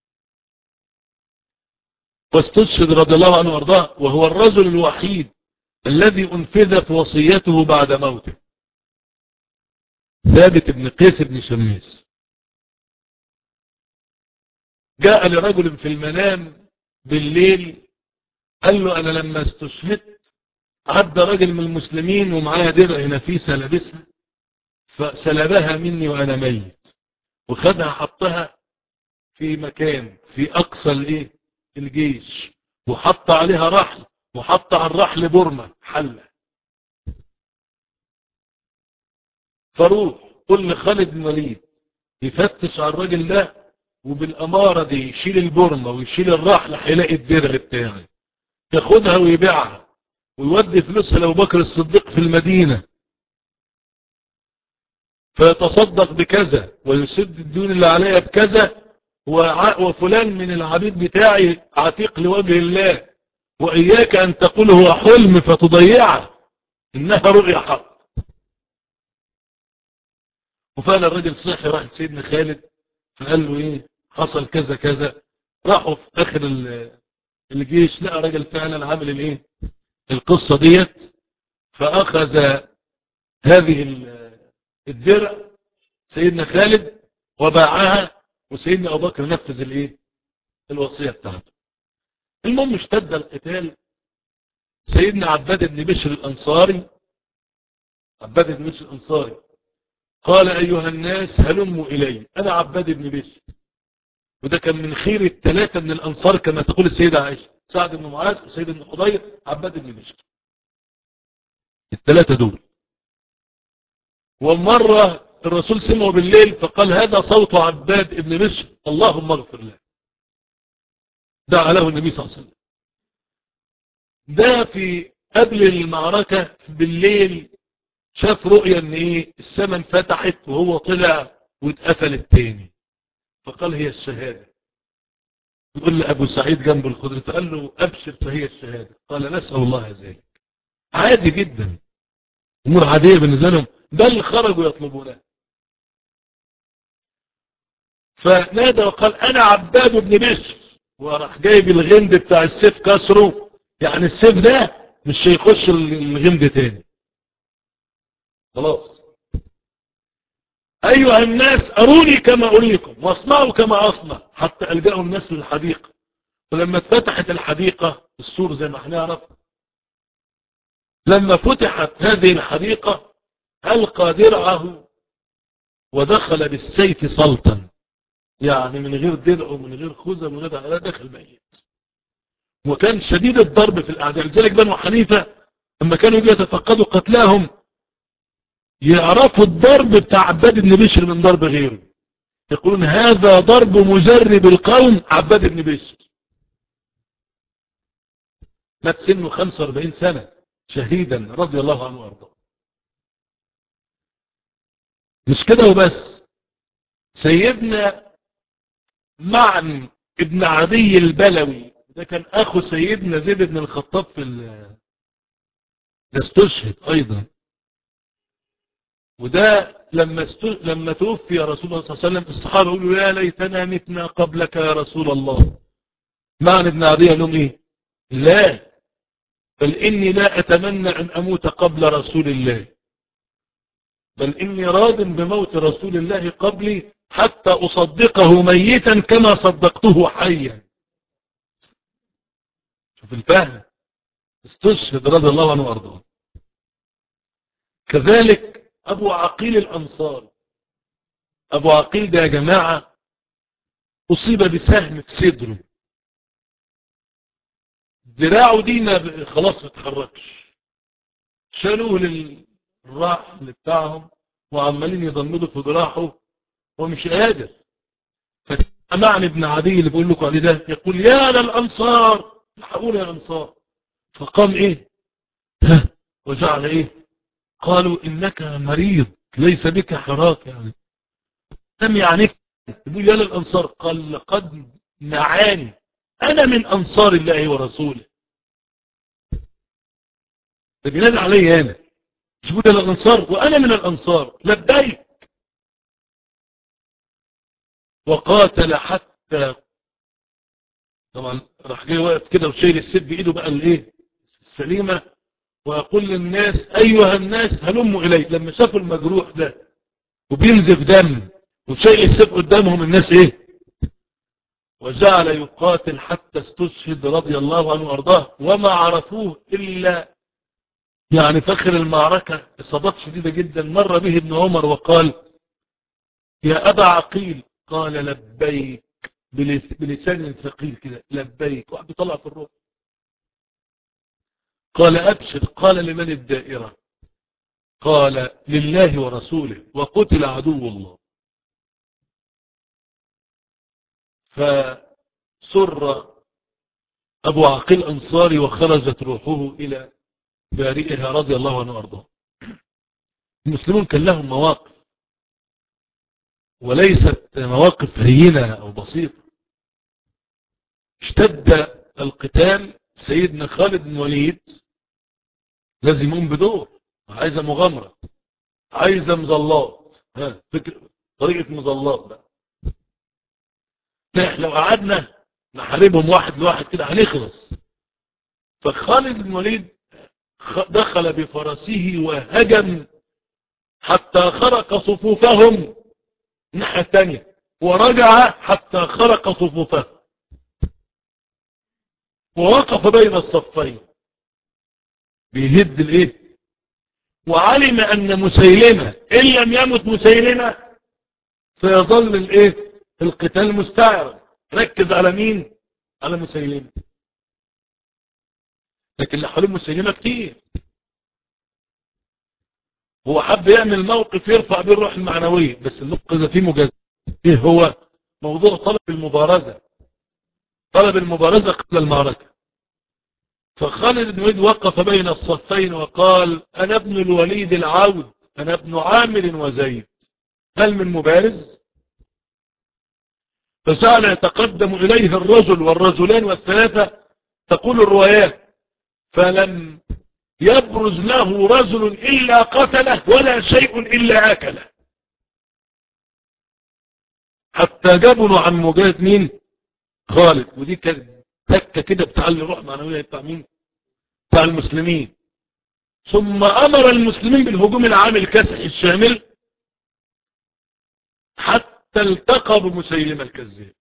واستشهد رضي الله عنه وارضاه وهو الرجل الوحيد الذي انفذت وصيته بعد موته ثابت بن قيس بن شميس جاء لرجل في المنام بالليل قال له انا لما استشهدت عدى رجل من المسلمين ومعايا درع نفيسة لابسها فسلبها مني وانا ميت وخدها حطها في مكان في اقصى الايه الجيش وحط عليها رحل وحط على الرحل برمة حلة فروح قل لخالد بن وليد يفتش على الراجل ده وبالامارة دي يشيل البرمة ويشيل الرحل هيلاقي الدرع بتاعي ياخدها ويبيعها ويودي فلوسها لابو بكر الصديق في المدينة فيتصدق بكذا ويسد الدين اللي عليها بكذا وفلان من العبيد بتاعي عتيق لوجه الله وإياك أن تقول هو حلم فتضيعه إنها رؤيا حق وفعلا الرجل صحي راح سيدنا خالد فقال له ايه حصل كذا كذا راحوا في اخر الجيش لقى راجل فعلا عامل الايه القصة ديت فاخذ هذه الدرع سيدنا خالد وباعها وسيدنا ابو بكر نفذ الايه الوصية بتاعته المهم اشتد القتال سيدنا عباد بن بشر الانصاري عباد بن بشر الانصاري قال ايها الناس هلموا الي انا عباد بن بشر وده كان من خير الثلاثة من الانصار كما تقول السيدة عائشة سعد بن معاذ وسيد بن حضير عباد بن بشر الثلاثة دول ومرة الرسول سمعه بالليل فقال هذا صوت عباد ابن بشر اللهم اغفر له دعا له النبي صلى الله عليه وسلم ده في قبل المعركة بالليل شاف رؤية ان ايه السماء انفتحت وهو طلع واتقفلت تاني فقال هي الشهادة يقول لأبو سعيد جنب الخضر فقال له أبشر فهي الشهادة قال نسأل الله ذلك عادي جدا أمور عادية بالنسبة لهم بل خرجوا يطلبونها فنادى وقال أنا عباد بن بشر وراح جايب الغمد بتاع السيف كسره يعني السيف ده مش هيخش الغمد تاني خلاص أيها الناس أروني كما أريكم واصنعوا كما أصنع حتى ألجأوا الناس للحديقة ولما اتفتحت الحديقة السور زي ما هنعرف لما فتحت هذه الحديقة ألقى درعه ودخل بالسيف سلطا يعني من غير درع ومن غير خوذة ومن غير على دخل ميت وكان شديد الضرب في الأعداء لذلك بنو حنيفة لما كانوا يتفقدوا قتلاهم يعرفوا الضرب بتاع عباد بن بشر من ضرب غيره يقولون هذا ضرب مجرب القوم عباد بن بشر مات سنه 45 سنة شهيدا رضي الله عنه وارضاه مش كده وبس سيدنا معن ابن عدي البلوي ده كان اخو سيدنا زيد بن الخطاب في ده استشهد ايضا وده لما است... لما توفي رسول الله صلى الله عليه وسلم الصحابه يقولوا يا ليتنا متنا قبلك يا رسول الله معنى ابن عدي قال لهم ايه لا بل اني لا اتمنى ان اموت قبل رسول الله بل اني راض بموت رسول الله قبلي حتى اصدقه ميتا كما صدقته حيا شوف الفهم استشهد رضي الله عنه وارضاه كذلك ابو عقيل الانصار ابو عقيل ده يا جماعة اصيب بسهم في صدره ذراعه دي ما خلاص ما تحركش شالوه للراحل بتاعهم وعمالين يضمدوا في ذراعه ومش قادر فسمعني ابن عدي اللي بقول لكم عليه ده يقول يا للانصار الحقوني يا انصار فقام ايه ها وجعل ايه قالوا انك مريض ليس بك حراك يعني لم يعنيك يقول يا للانصار قال لقد نعاني انا من انصار الله ورسوله ده بينادي علي انا مش بيقول يا للانصار وانا من الانصار لبيك وقاتل حتى طبعا راح جاي واقف كده وشايل السيف بايده بقى الايه السليمه ويقول للناس ايها الناس هلموا الي لما شافوا المجروح ده وبينزف دم وشايل السيف قدامهم الناس ايه وجعل يقاتل حتى استشهد رضي الله عنه وارضاه وما عرفوه الا يعني فخر المعركة اصابات شديدة جدا مر به ابن عمر وقال يا ابا عقيل قال لبيك بلسان ثقيل كده لبيك واحد بيطلع في الروح قال أبشر قال لمن الدائرة قال لله ورسوله وقتل عدو الله فسر أبو عقيل أنصاري وخرجت روحه إلى بارئها رضي الله عنه وأرضاه المسلمون كان لهم مواقف وليست مواقف هينة أو بسيطة اشتد القتال سيدنا خالد بن وليد لازم يقوم بدور عايزة مغامرة عايزة مظلات ها فكر طريقة مظلات بقى احنا لو قعدنا نحاربهم واحد لواحد كده هنخلص فخالد بن وليد دخل بفرسه وهجم حتى خرق صفوفهم الناحية الثانية ورجع حتى خرق صفوفهم ووقف بين الصفين بيهد الايه وعلم ان مسيلمة ان لم يمت مسيلمة سيظل الايه القتال مستعرا ركز على مين على مسيلمة لكن اللي حوالين مسيلمة كتير هو حب يعمل موقف يرفع به الروح المعنوية بس النقطة ده فيه مجازة ايه هو موضوع طلب المبارزة طلب المبارزة قبل المعركة فخالد بن وليد وقف بين الصفين وقال أنا ابن الوليد العود أنا ابن عامر وزيد هل من مبارز فجعل يتقدم إليه الرجل والرجلان والثلاثة تقول الروايات فلم يبرز له رجل إلا قتله ولا شيء إلا أكله حتى جبنوا عن مجاهد مين خالد ودي كانت تكة كده بتعلي روح معنوية بتاع مين بتاع المسلمين ثم أمر المسلمين بالهجوم العام الكاسح الشامل حتى التقى بمسيلمة الكذاب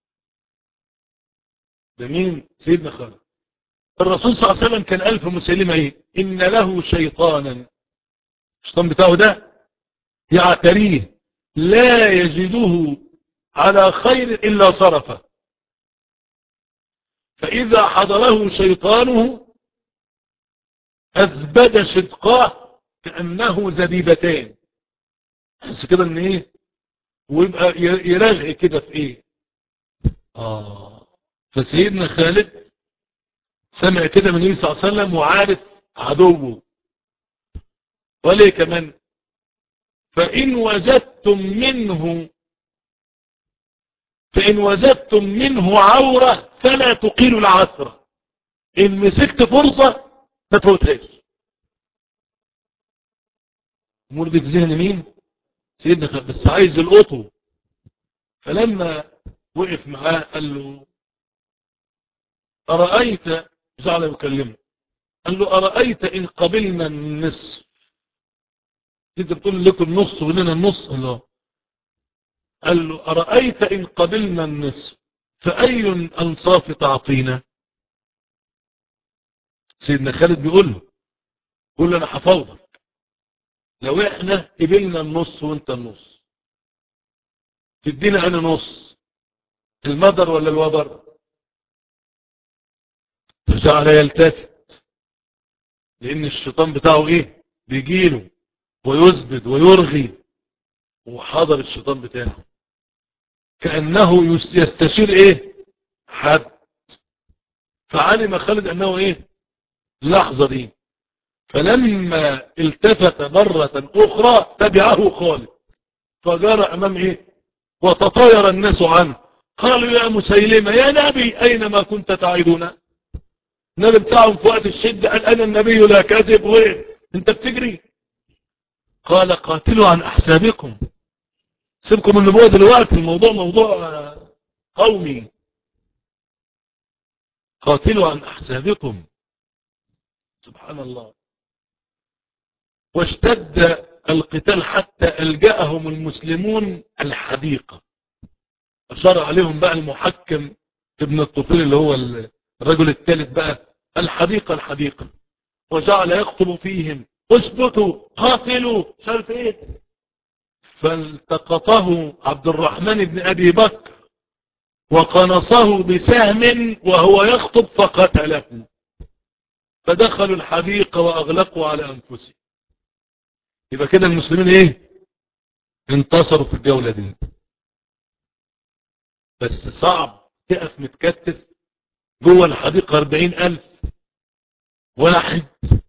ده مين سيدنا خالد الرسول صلى الله عليه وسلم كان ألف مسيلمة ايه إن له شيطانا الشيطان بتاعه ده يعتريه لا يجده على خير إلا صرفه فإذا حضره شيطانه أزبد شدقاه كأنه زبيبتان بس كده ان ايه ويبقى يرغي كده في ايه اه فسيدنا خالد سمع كده من النبي صلى الله عليه وسلم وعارف عدوه وليه كمان فإن وجدتم منه فإن وجدتم منه عورة فلا تقيلوا العثرة إن مسكت فرصة ما تفوتهاش أمور دي في ذهن مين سيدنا خالد بس عايز القطو فلما وقف معاه قال له أرأيت جعل يكلمه قال له أرأيت إن قبلنا النصف انت بتقول لكم النص ولنا النص قال له قال له أرأيت إن قبلنا النصف فأي الأنصاف تعطينا سيدنا خالد بيقول له قول له أنا حفوضك لو إحنا قبلنا النص وانت النص تدينا أنا نص المدر ولا الوبر فجعل يلتفت لأن الشيطان بتاعه إيه بيجيله ويثبت ويرغي وحضر الشيطان بتاعه كأنه يستشير ايه حد فعلم خالد انه ايه اللحظة دي فلما التفت مرة اخرى تبعه خالد فجرى امام ايه وتطاير الناس عنه قالوا يا مسيلمة يا نبي اينما كنت تعيدنا النبي بتاعهم في وقت الشدة قال انا النبي لا كذب وين انت بتجري قال قاتلوا عن احسابكم سيبكم النبوة دلوقتي الموضوع موضوع قومي قاتلوا عن احسابكم سبحان الله واشتد القتال حتى ألجأهم المسلمون الحديقة أشار عليهم بقى المحكم ابن الطفيل اللي هو الرجل الثالث بقى الحديقة الحديقة وجعل يخطب فيهم اثبتوا قاتلوا شرف ايه فالتقطه عبد الرحمن بن أبي بكر وقنصه بسهم وهو يخطب فقتله فدخلوا الحديقة وأغلقوا على أنفسهم يبقى كده المسلمين ايه انتصروا في الجولة دي بس صعب تقف متكتف جوه الحديقة أربعين ألف واحد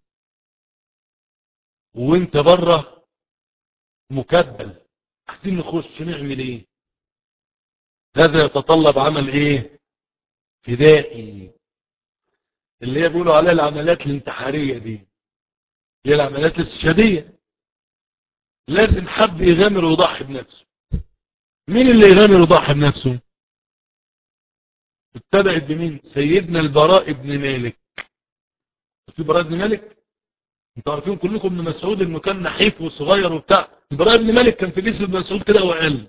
وانت بره مكبل عايزين نخش نعمل ايه هذا يتطلب عمل ايه فدائي اللي هي بيقولوا عليها العمليات الانتحارية دي هي العمليات الاستشهادية لازم حد يغامر ويضحي بنفسه مين اللي يغامر ويضحي بنفسه ابتدأت بمين سيدنا البراء بن مالك في براء بن مالك انتوا عارفين كلكم ابن مسعود انه كان نحيف وصغير وبتاع البراء بن مالك كان في جسم ابن مسعود كده وقال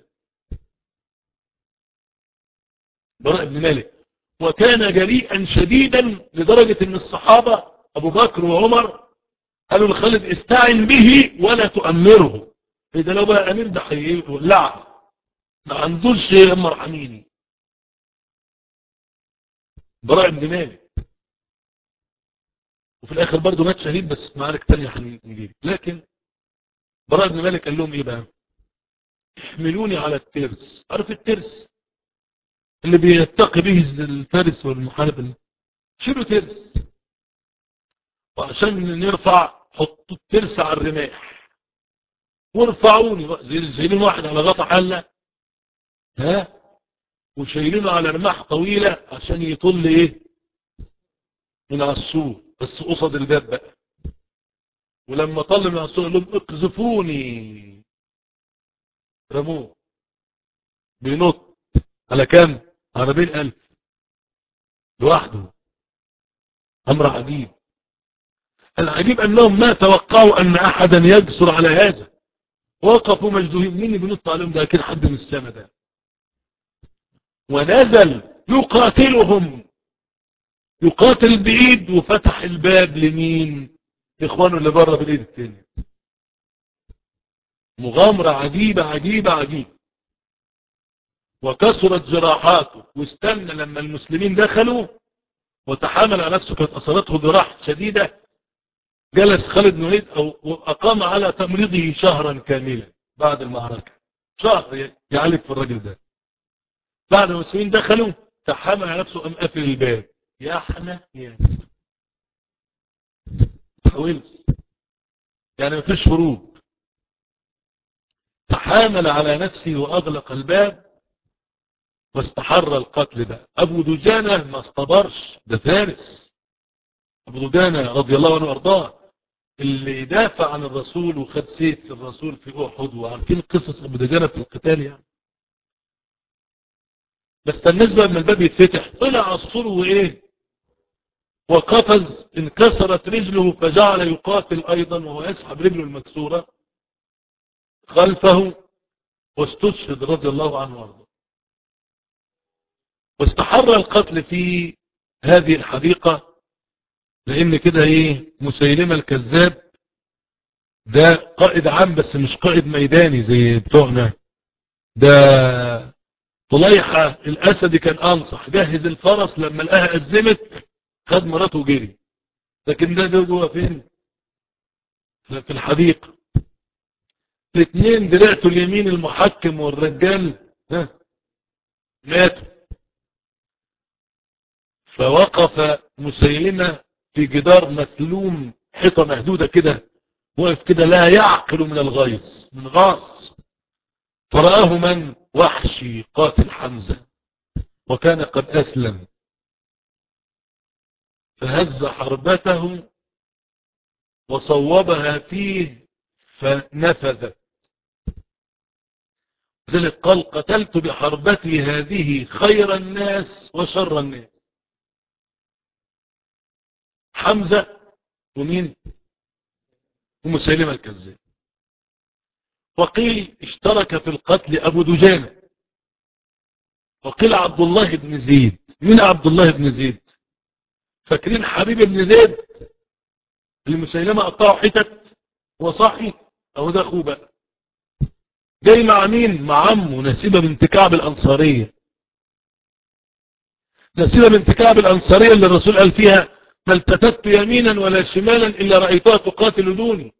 براء بن مالك وكان جريئا شديدا لدرجة ان الصحابة ابو بكر وعمر قالوا لخالد استعن به ولا تؤمره اذا لو بقى امير ده هيولع ما عندوش يا مرحميني براء بن مالك وفي الاخر برضه مات شهيد بس في معارك تانية هنجيب لكن براء بن مالك قال لهم ايه بقى احملوني على الترس عارف الترس اللي بيتقي به الفارس والمحارب شيلوا ترس وعشان نرفع حطوا الترس على الرماح وارفعوني بقى شايلين واحد على غطا حلة ها وشايلينه على رماح طويلة عشان يطل ايه من على السور بس قصد الباب بقى ولما طل من على السور قال لهم اقذفوني رموه بينط على كام على 40000 لوحده امر عجيب العجيب انهم ما توقعوا ان احدا يجسر على هذا وقفوا مجدوهين مين اللي بينط عليهم ده اكيد حد من السماء ده ونزل يقاتلهم يقاتل بايد وفتح الباب لمين اخوانه اللي بره بالايد التانية مغامرة عجيبة عجيبة عجيبة وكسرت جراحاته واستنى لما المسلمين دخلوا وتحامل على نفسه كانت اصابته جراح شديدة جلس خالد بن وليد او اقام على تمريضه شهرا كاملا بعد المعركة شهر يعالج في الراجل ده بعد ما المسلمين دخلوا تحامل على نفسه قام قافل الباب يا احنا يا تحاولش يعني مفيش هروب تحامل على نفسه واغلق الباب واستحر القتل بقى ابو دجانة ما استبرش ده فارس ابو دجانة رضي الله عنه وارضاه اللي دافع عن الرسول وخد سيف الرسول في احد وعارفين قصص ابو دجانة في القتال يعني بس بالنسبة لما الباب يتفتح طلع على السور وايه وقفز انكسرت رجله فجعل يقاتل ايضا وهو يسحب رجله المكسورة خلفه واستشهد رضي الله عنه وارضاه واستحر القتل في هذه الحديقة لان كده ايه مسيلمة الكذاب ده قائد عام بس مش قائد ميداني زي بتوعنا ده طليحة الاسدي كان انصح جهز الفرس لما لقاها ازمت خد مراته وجري لكن ده ده جوه فين في الحديقة الاثنين دراعته اليمين المحكم والرجال ها ماتوا فوقف مسيلمة في جدار مثلوم حيطة مهدودة كده وقف كده لا يعقل من الغيظ من غاص فرآه من وحشي قاتل حمزة وكان قد أسلم فهز حربته وصوبها فيه فنفذت ذلك قال قتلت بحربتي هذه خير الناس وشر الناس حمزة ومين ومسيلمة الكذاب وقيل اشترك في القتل أبو دجانة وقيل عبد الله بن زيد مين عبد الله بن زيد فاكرين حبيب بن زيد اللي مسيلمة قطعه حتت وصحي اهو ده اخوه بقى جاي مع مين مع عمه نسيبة بنت كعب الانصارية نسيبة بنت كعب الانصارية اللي الرسول قال فيها ما التفت يمينا ولا شمالا الا رأيتها تقاتل دوني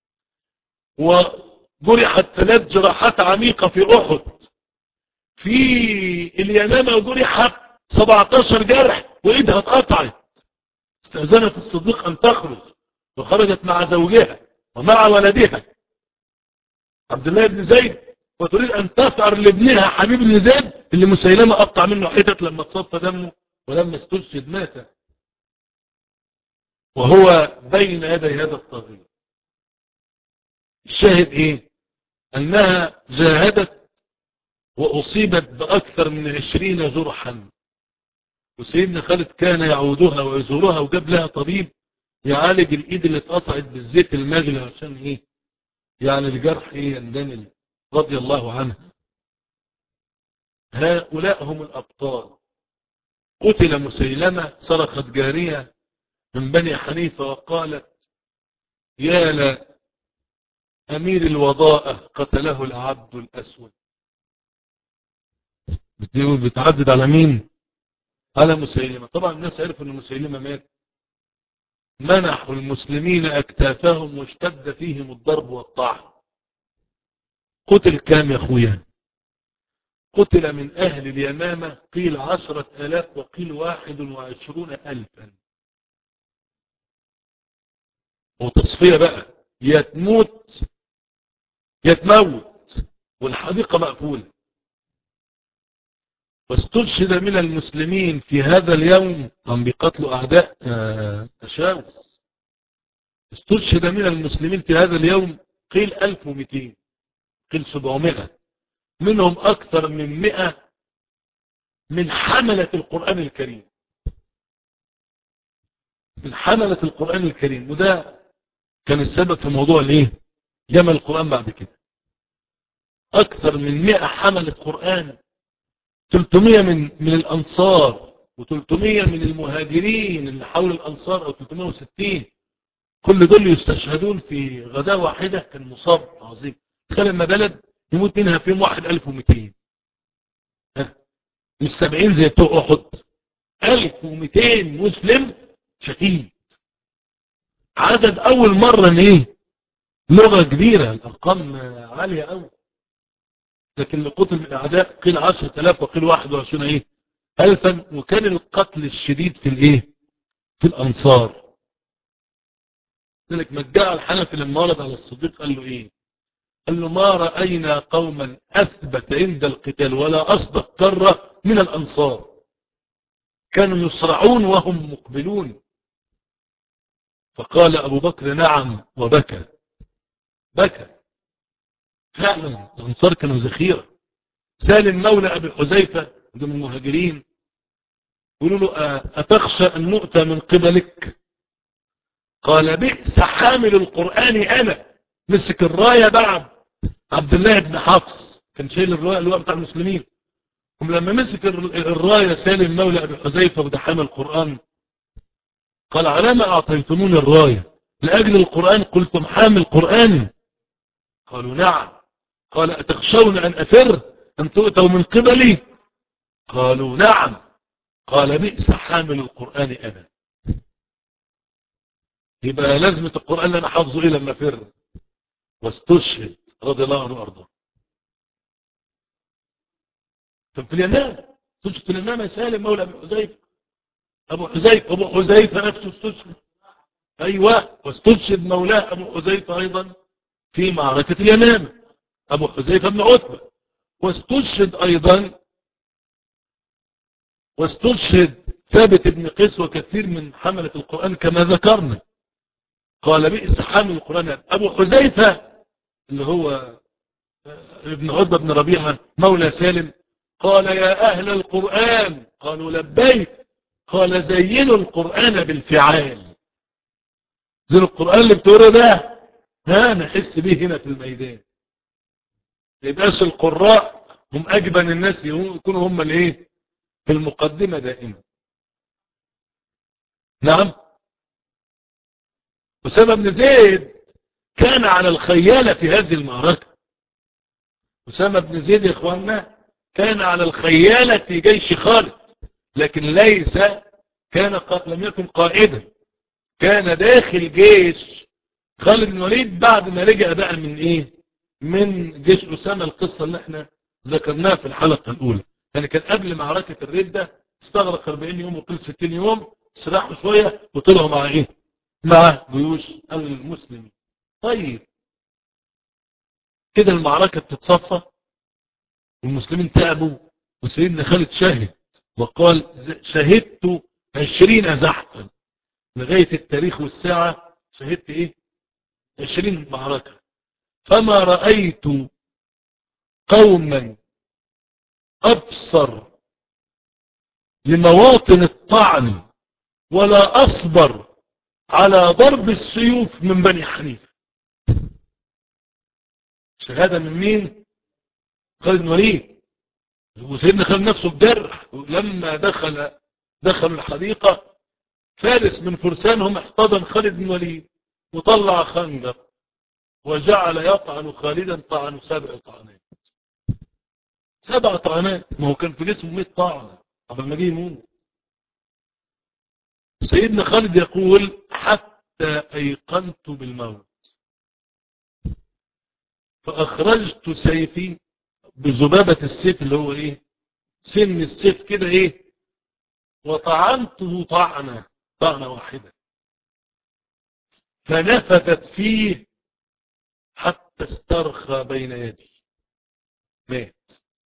وجرحت ثلاث جراحات عميقة في احد في اليمامة جرحت 17 جرح وايدها اتقطعت استأذنت الصديق ان تخرج وخرجت مع زوجها ومع ولدها عبد الله بن زيد وتريد ان تثأر لابنها حبيب بن زيد اللي مسيلمة قطع منه حتت لما تصفى دمه ولما استشهد مات وهو بين يدي هذا الطاغية الشاهد ايه انها جاهدت واصيبت باكثر من عشرين جرحا وسيدنا خالد كان يعودها ويزورها وجاب لها طبيب يعالج الايد اللي اتقطعت بالزيت المغلي عشان ايه يعني الجرح ايه يندمل رضي الله عنها هؤلاء هم الابطال قتل مسيلمة صرخت جارية من بني حنيفة وقالت يا لا امير الوضاءة قتله العبد الاسود بتعدد على مين على مسيلمة طبعا الناس عرفوا ان مسيلمة مات منحوا المسلمين اكتافهم واشتد فيهم الضرب والطعن قتل كام يا اخويا قتل من اهل اليمامة قيل عشرة الاف وقيل واحد وعشرون الفا وتصفية بقى يا تموت يا تموت والحديقة مقفولة واستشهد من المسلمين في هذا اليوم هم بقتلوا أعداء تشاوس استشهد من المسلمين في هذا اليوم قيل 1200 قيل 700 منهم أكثر من 100 من حملة القرآن الكريم من حملة القرآن الكريم وده كان السبب في موضوع الايه جمع القرآن بعد كده أكثر من 100 حملة قرآن 300 من من الأنصار و300 من المهاجرين اللي حول الأنصار أو 360 كل دول يستشهدون في غداة واحدة كان مصاب عظيم تخيل لما بلد يموت منها فيهم واحد 1200 مش 70 زي بتوع أحد 1200 مسلم شهيد عدد أول مرة إن إيه لغة كبيرة الأرقام عالية أوي لكن لقتل من الأعداء قيل عشرة آلاف وقيل واحد وعشرين إيه ألفا وكان القتل الشديد في الإيه في الأنصار ذلك مجاع الحنفي لما ورد على الصديق قال له إيه قال له ما رأينا قوما أثبت عند القتال ولا أصدق كرة من الأنصار كانوا يصرعون وهم مقبلون فقال أبو بكر نعم وبكى بكى فعلا الأنصار كانوا ذخيرة سالم مولى أبي حذيفة ده من المهاجرين يقولوا له أتخشى أن نؤتى من قبلك قال بئس حامل القرآن أنا مسك الراية بعد عبد الله بن حفص كان شايل الراية اللي هو بتاع المسلمين ولما مسك الراية سالم مولى أبي حذيفة وده حامل القرآن قال على ما أعطيتموني الراية لأجل القرآن قلتم حامل قرآن قالوا نعم قال أتخشون أن أفر أن تؤتوا من قبلي قالوا نعم قال بئس حامل القرآن أنا يبقى لازمة القرآن اللي أنا حافظه إيه لما أفر واستشهد رضي الله عنه وأرضاه كان في اليمامة استشهد في اليمامة سالم مولى أبي حذيفة أبو حذيفة أبو حذيفة نفسه استشهد أيوة واستشهد مولاه أبو حذيفة أيضا في معركة اليمامة أبو حذيفة بن عتبة واستشهد أيضا واستشهد ثابت بن قيس وكثير من حملة القرآن كما ذكرنا قال بئس حامل القرآن أبو حذيفة اللي هو ابن عتبة بن ربيعة مولى سالم قال يا أهل القرآن قالوا لبيك قال زينوا القرآن بالفعال زينوا القرآن اللي بتقوله ده ها نحس به هنا في الميدان يبقاش القراء هم أجبن الناس يكونوا هم الايه في المقدمة دائما نعم أسامة بن زيد كان على الخيالة في هذه المعركة أسامة بن زيد يا إخواننا كان على الخيالة في جيش خالد لكن ليس كان لم يكن قائدا كان داخل جيش خالد بن الوليد بعد ما رجع بقى من ايه من جيش أسامة القصة اللي احنا ذكرناها في الحلقة الأولى يعني كان قبل معركة الردة استغرق 40 يوم وقل 60 يوم سرحوا شوية وطلعوا مع ايه مع جيوش المسلمين طيب كده المعركة بتتصفى والمسلمين تعبوا وسيدنا خالد شاهد وقال شهدت عشرين زحفا لغاية التاريخ والساعة شهدت ايه عشرين معركة فما رأيت قوما أبصر لمواطن الطعن ولا أصبر على ضرب السيوف من بني حنيفة شهادة من مين خالد بن وليد وسيدنا خالد نفسه بجرح لما دخل دخل الحديقة فارس من فرسانهم احتضن خالد بن وليد وطلع خنجر وجعل يطعن خالدا طعن سبع طعنات سبع طعنات ما هو كان في جسمه 100 طعنه قبل ما جه يموت سيدنا خالد يقول حتى ايقنت بالموت فاخرجت سيفي بذبابة السيف اللي هو ايه سن السيف كده ايه وطعنته طعنة طعنة واحدة فنفذت فيه حتى استرخى بين يدي مات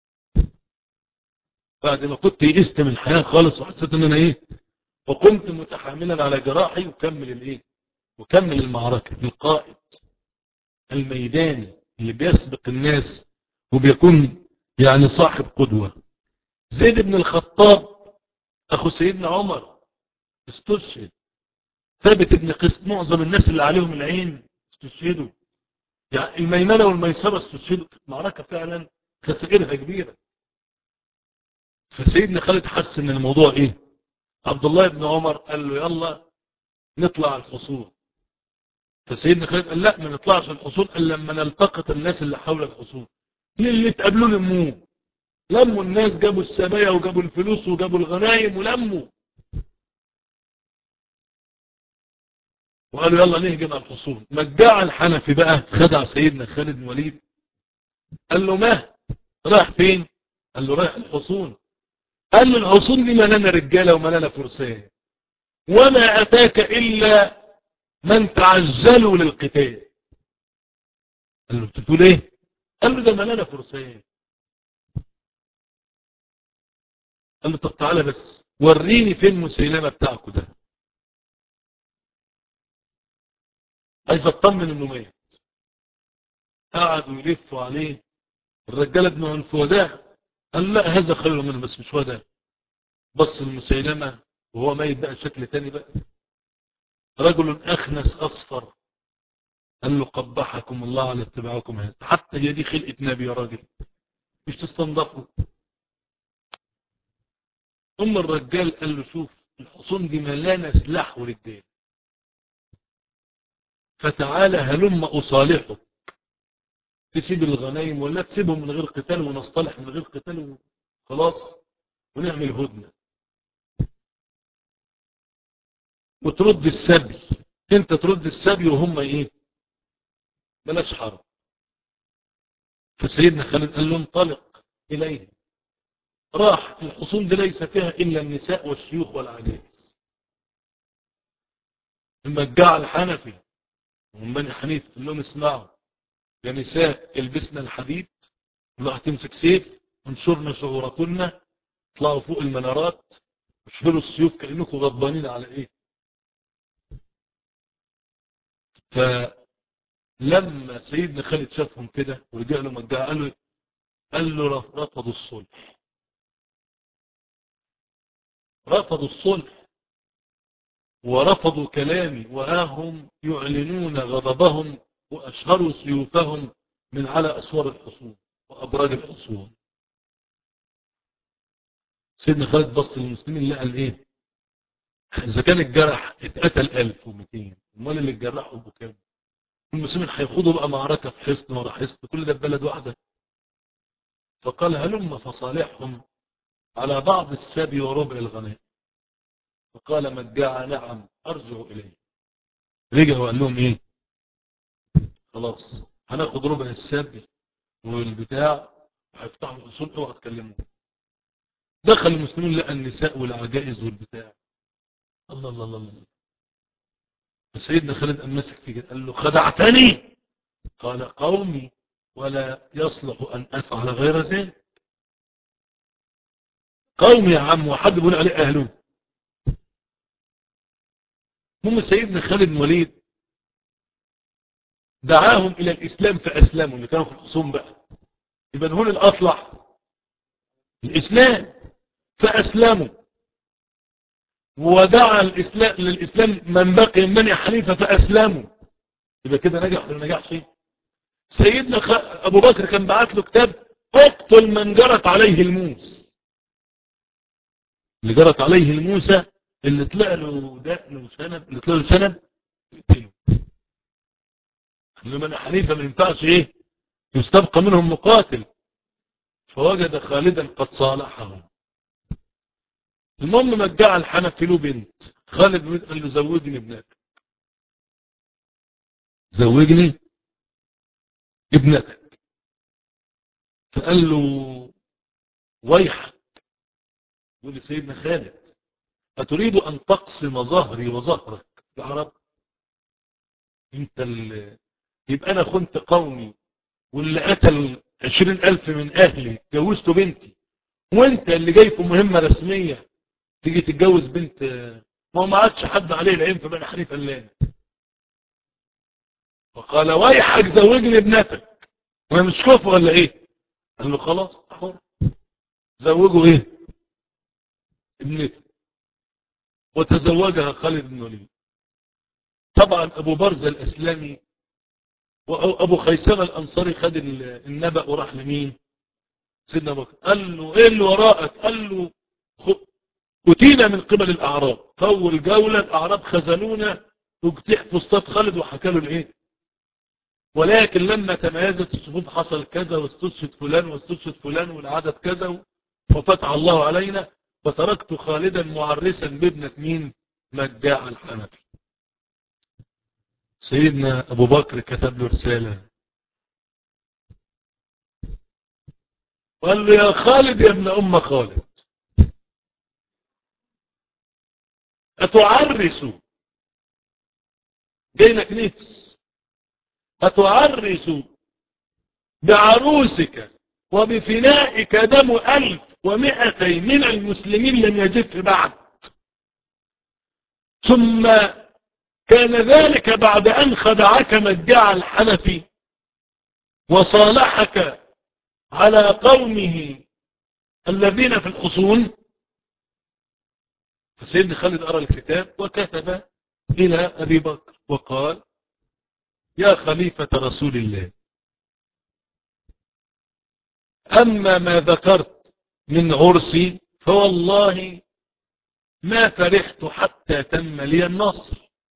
بعد ما كنت يئست من الحياة خالص وحسيت ان انا ايه وقمت متحاملا على جراحي وكمل الايه وكمل المعركة القائد الميداني اللي بيسبق الناس وبيكون يعني صاحب قدوة زيد بن الخطاب اخو سيدنا عمر استشهد ثابت ابن قيس معظم الناس اللي عليهم العين استشهدوا يعني الميمنة والميسرة استشهدوا معركة فعلا خسائرها كبيرة فسيدنا خالد حس ان الموضوع ايه عبد الله بن عمر قال له يلا نطلع الحصول فسيدنا خالد قال لا ما نطلعش الحصول الا لما نلتقط الناس اللي حول الحصول اللي تقابلوا لموه لموا الناس جابوا السبايا وجابوا الفلوس وجابوا الغنايم ولموا وقالوا يلا نهجم على الحصون مجاع الحنفي بقى خدع سيدنا خالد بن وليد قال له ما راح فين قال له رايح الحصون قال له الحصون دي ملانة رجالة وملانة فرسان وما أتاك إلا من تعجلوا للقتال قال له بتقول ايه قال له ده ملانة فرسان قال له طب تعالى بس وريني فين مسيلمة بتاعكوا ده عايز اطمن انه مات قعدوا يلفوا عليه الرجاله ابن الفوداء قال لا هذا خير منه بس مش هو ده بص المسيلمه وهو ميت بقى شكل تاني بقى رجل اخنس اصفر قال له قبحكم الله على اتباعكم هذا حتى هي دي خلقه نبي يا راجل مش تستنضفوا ام الرجال قال له شوف الحصون دي ملانه سلاح ورجال فتعالى هلم أصالحك تسيب الغنايم ولا تسيبهم من غير قتال ونصطلح من غير قتال خلاص ونعمل هدنة وترد السبي انت ترد السبي وهم ايه بلاش حرب فسيدنا خالد قال له انطلق اليه راح الحصول دي ليس فيها الا النساء والشيوخ والعجائز المجاع الحنفي ومن بني حنيف قال لهم اسمعوا يا نساء البسنا الحديد كلها هتمسك سيف انشرنا شعوركن اطلعوا فوق المنارات اشفلوا السيوف كأنكم غضبانين على ايه فلما سيدنا خالد شافهم كده ورجع له مجاعة قال له قال له رفضوا الصلح رفضوا الصلح ورفضوا كلامي وها يعلنون غضبهم وأشهروا سيوفهم من على أسوار الحصون وأبراج الحصون سيدنا خالد بص للمسلمين لقى الايه إذا كان الجرح اتقتل 1200 امال اللي اتجرحوا بكام المسلمين هيخوضوا بقى معركة في حصن ورا حصن كل ده في بلد واحدة فقال هلم فصالحهم على بعض السبي وربع الغنائم فقال مجاعة نعم أرجع إليه رجع وقال لهم إيه خلاص هناخد ربع السبي والبتاع وهيفتحوا الأصول اوعى تكلموا دخل المسلمين لقى النساء والعجائز والبتاع الله الله الله الله فسيدنا خالد قام ماسك فيه قال له خدعتني قال قومي ولا يصلح أن أفعل غير ذلك قومي يا عم وحد بيقول عليه أهله هم سيدنا خالد بن وليد دعاهم إلى الإسلام فأسلموا اللي كانوا في الخصوم بقى يبقى هون الأصلح الإسلام فأسلموا ودعا الإسلام للإسلام من بقي من بني حنيفة فأسلموا يبقى كده نجح ولا نجحش سيدنا خ... أبو بكر كان بعت له كتاب اقتل من جرت عليه الموس اللي جرت عليه الموسى اللي طلع له دقن وشنب اللي طلع له شنب يقتله من حنيفة ما ينفعش ايه يستبقى منهم مقاتل فوجد خالدا قد صالحه المهم مجع الحنفي له بنت خالد بن قال له زوجني ابنتك زوجني ابنتك فقال له ويحك يقول لي سيدنا خالد أتريد أن تقسم ظهري وظهرك العرب انت اللي يبقى أنا خنت قومي واللي قتل عشرين ألف من أهلي جوزته بنتي وانت اللي جاي في مهمة رسمية تيجي تتجوز بنت ما هو ما عادش حد عليه العين في بني حنيفه الا فقال ويحك زوجني ابنتك وانا مش كفر ولا ايه قال له خلاص حر زوجه ايه ابنته وتزوجها خالد بن وليد طبعا ابو برزة الاسلامي وابو خيسمة الانصاري خد النبأ وراح لمين سيدنا بكر قال له ايه اللي وراءك قال له أتينا من قبل الأعراب فأول جولة الأعراب خزنونا واجتح في اسطاد خالد وحكى له الايه ولكن لما تميزت الصفوف حصل كذا واستشهد فلان واستشهد فلان والعدد كذا وفتح الله علينا فتركت خالدا معرسا بابنة مين مجاع الحنفي سيدنا أبو بكر كتب له رسالة وقال له يا خالد يا ابن أم خالد أتعرس جايلك نفس أتعرس بعروسك وبفنائك دم ألف ومئتين من المسلمين لم يجف بعد ثم كان ذلك بعد أن خدعك مجع الحنفي وصالحك على قومه الذين في الحصون فسيدنا خالد أرى الكتاب وكتب إلى أبي بكر وقال يا خليفة رسول الله أما ما ذكرت من عرسي فوالله ما فرحت حتى تم لي النصر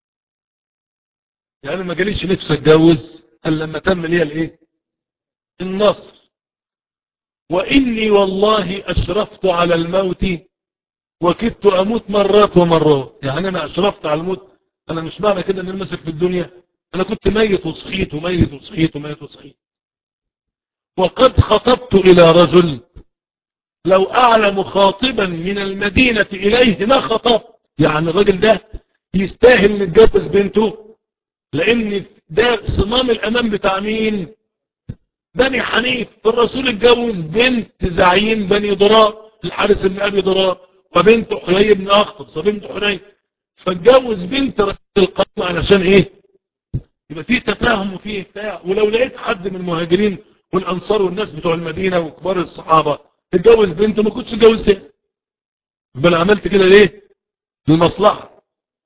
يعني ما جاليش نفسي اتجوز الا لما تم لي الايه النصر واني والله اشرفت على الموت وكدت اموت مرات ومرات يعني انا اشرفت على الموت انا مش معنى كده ان المسك في الدنيا انا كنت ميت وصحيت وميت وصحيت وميت وصحيت وقد خطبت الى رجل لو اعلم خاطبا من المدينة اليه ما خطبت يعني الراجل ده يستاهل نتجوز بنته لان ده صمام الامان بتاع مين بني حنيف الرسول اتجوز بنت زعيم بني ضرار الحارس بن ابي ضرار وبنت حيي بن اخطب وبنت حنين فاتجوز بنت رسول القوم علشان ايه يبقى في تفاهم وفي بتاع ولو لقيت حد من المهاجرين والانصار والناس بتوع المدينه وكبار الصحابه اتجوز بنته ما كنتش اتجوزتها بل عملت كده ليه للمصلحه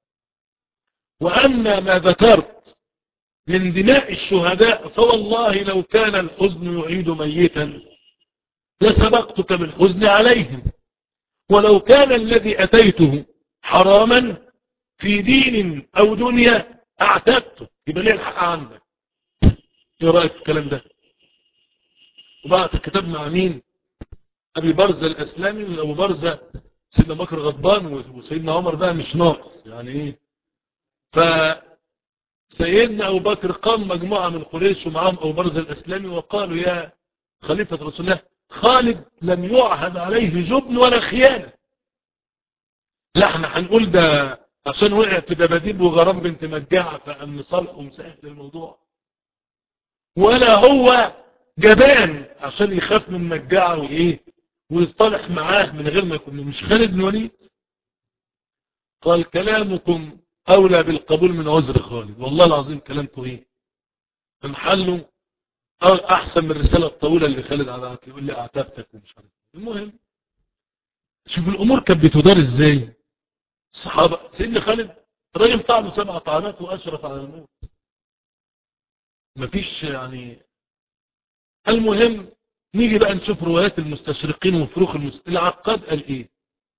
واما ما ذكرت من دماء الشهداء فوالله لو كان الحزن يعيد ميتا لسبقتك بالحزن عليهم ولو كان الذي أتيته حراما في دين أو دنيا أعتدته يبقى ليه الحق عندك ايه رأيك في الكلام ده وبعت الكتاب مع مين أبي برزة الأسلامي وأبو برزة سيدنا بكر غضبان وسيدنا عمر بقى مش ناقص يعني ايه ف سيدنا أبو بكر قام مجموعة من قريش ومعهم أبو برزة الأسلامي وقالوا يا خليفة رسول الله خالد لم يعهد عليه جبن ولا خيانة لا احنا هنقول ده عشان وقع في دباديب وغرام بنت مجاعة فأم صالحه مسهل الموضوع ولا هو جبان عشان يخاف من مجاعة وايه ويصطلح معاه من غير ما يكون مش خالد بن وليد قال كلامكم أولى بالقبول من عذر خالد والله العظيم كلامكم ايه محله احسن من الرسالة الطويلة اللي خالد عبعت يقول لي اعتبتك ومش عارف المهم شوف الامور كانت بتدار ازاي الصحابة سيدنا خالد الراجل طعنه سبع طعنات واشرف على الموت مفيش يعني المهم نيجي بقى نشوف روايات المستشرقين وفروخ المستشرقين العقاد قال ايه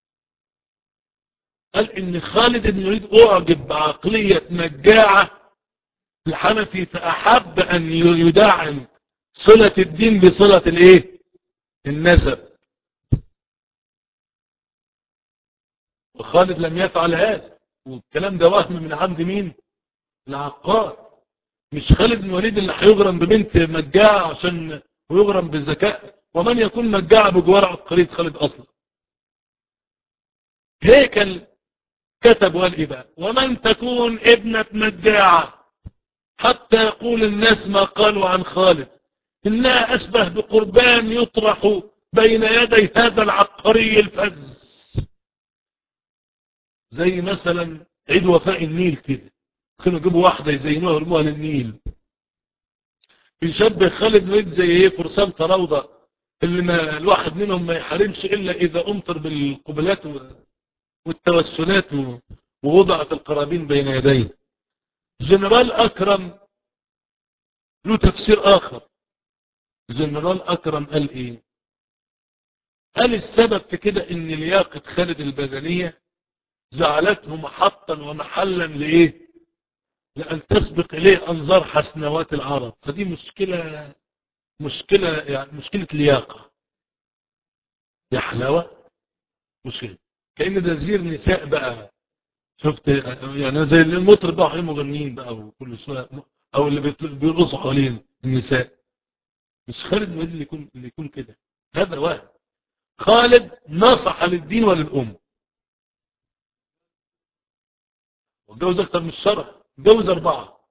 قال ان خالد بن يريد اعجب بعقلية مجاعة الحنفي فأحب أن يدعم صلة الدين بصلة الايه النسب وخالد لم يفعل هذا والكلام ده وهم من عند مين العقاد مش خالد بن وليد اللي هيغرم ببنت مجاعة عشان ويغرم بالذكاء ومن يكون مجاعة بجوار عبقرية خالد أصلا هيكل كتب وقال ايه بقى ومن تكون ابنة مجاعة حتى يقول الناس ما قالوا عن خالد إنها أشبه بقربان يطرح بين يدي هذا العبقري الفز زي مثلا عيد وفاء النيل كده كانوا يجيبوا واحدة يزينوها يرموها للنيل بيشبه خالد بن زي ايه فرسان تروضة اللي ما الواحد منهم ما يحرمش إلا إذا أمطر بالقبلات والتوسلات ووضعت القرابين بين يديه جنرال أكرم له تفسير آخر جنرال أكرم قال إيه قال السبب في كده إن لياقة خالد البدنية جعلته محطا ومحلا لإيه لأن تسبق إليه أنظار حسنوات العرب فدي مشكلة مشكلة يعني مشكلة لياقة يا حلاوة مشكلة كأن ده زير نساء بقى شفت يعني زي المطرب بقى حين مغنيين بقى وكل شويه او اللي بيط- بيرقصوا حوالين النساء مش خالد بن الوليد اللي يكون اللي يكون كده هذا وهم خالد نصح للدين وللأم واتجوز أكثر من الشرع اتجوز أربعة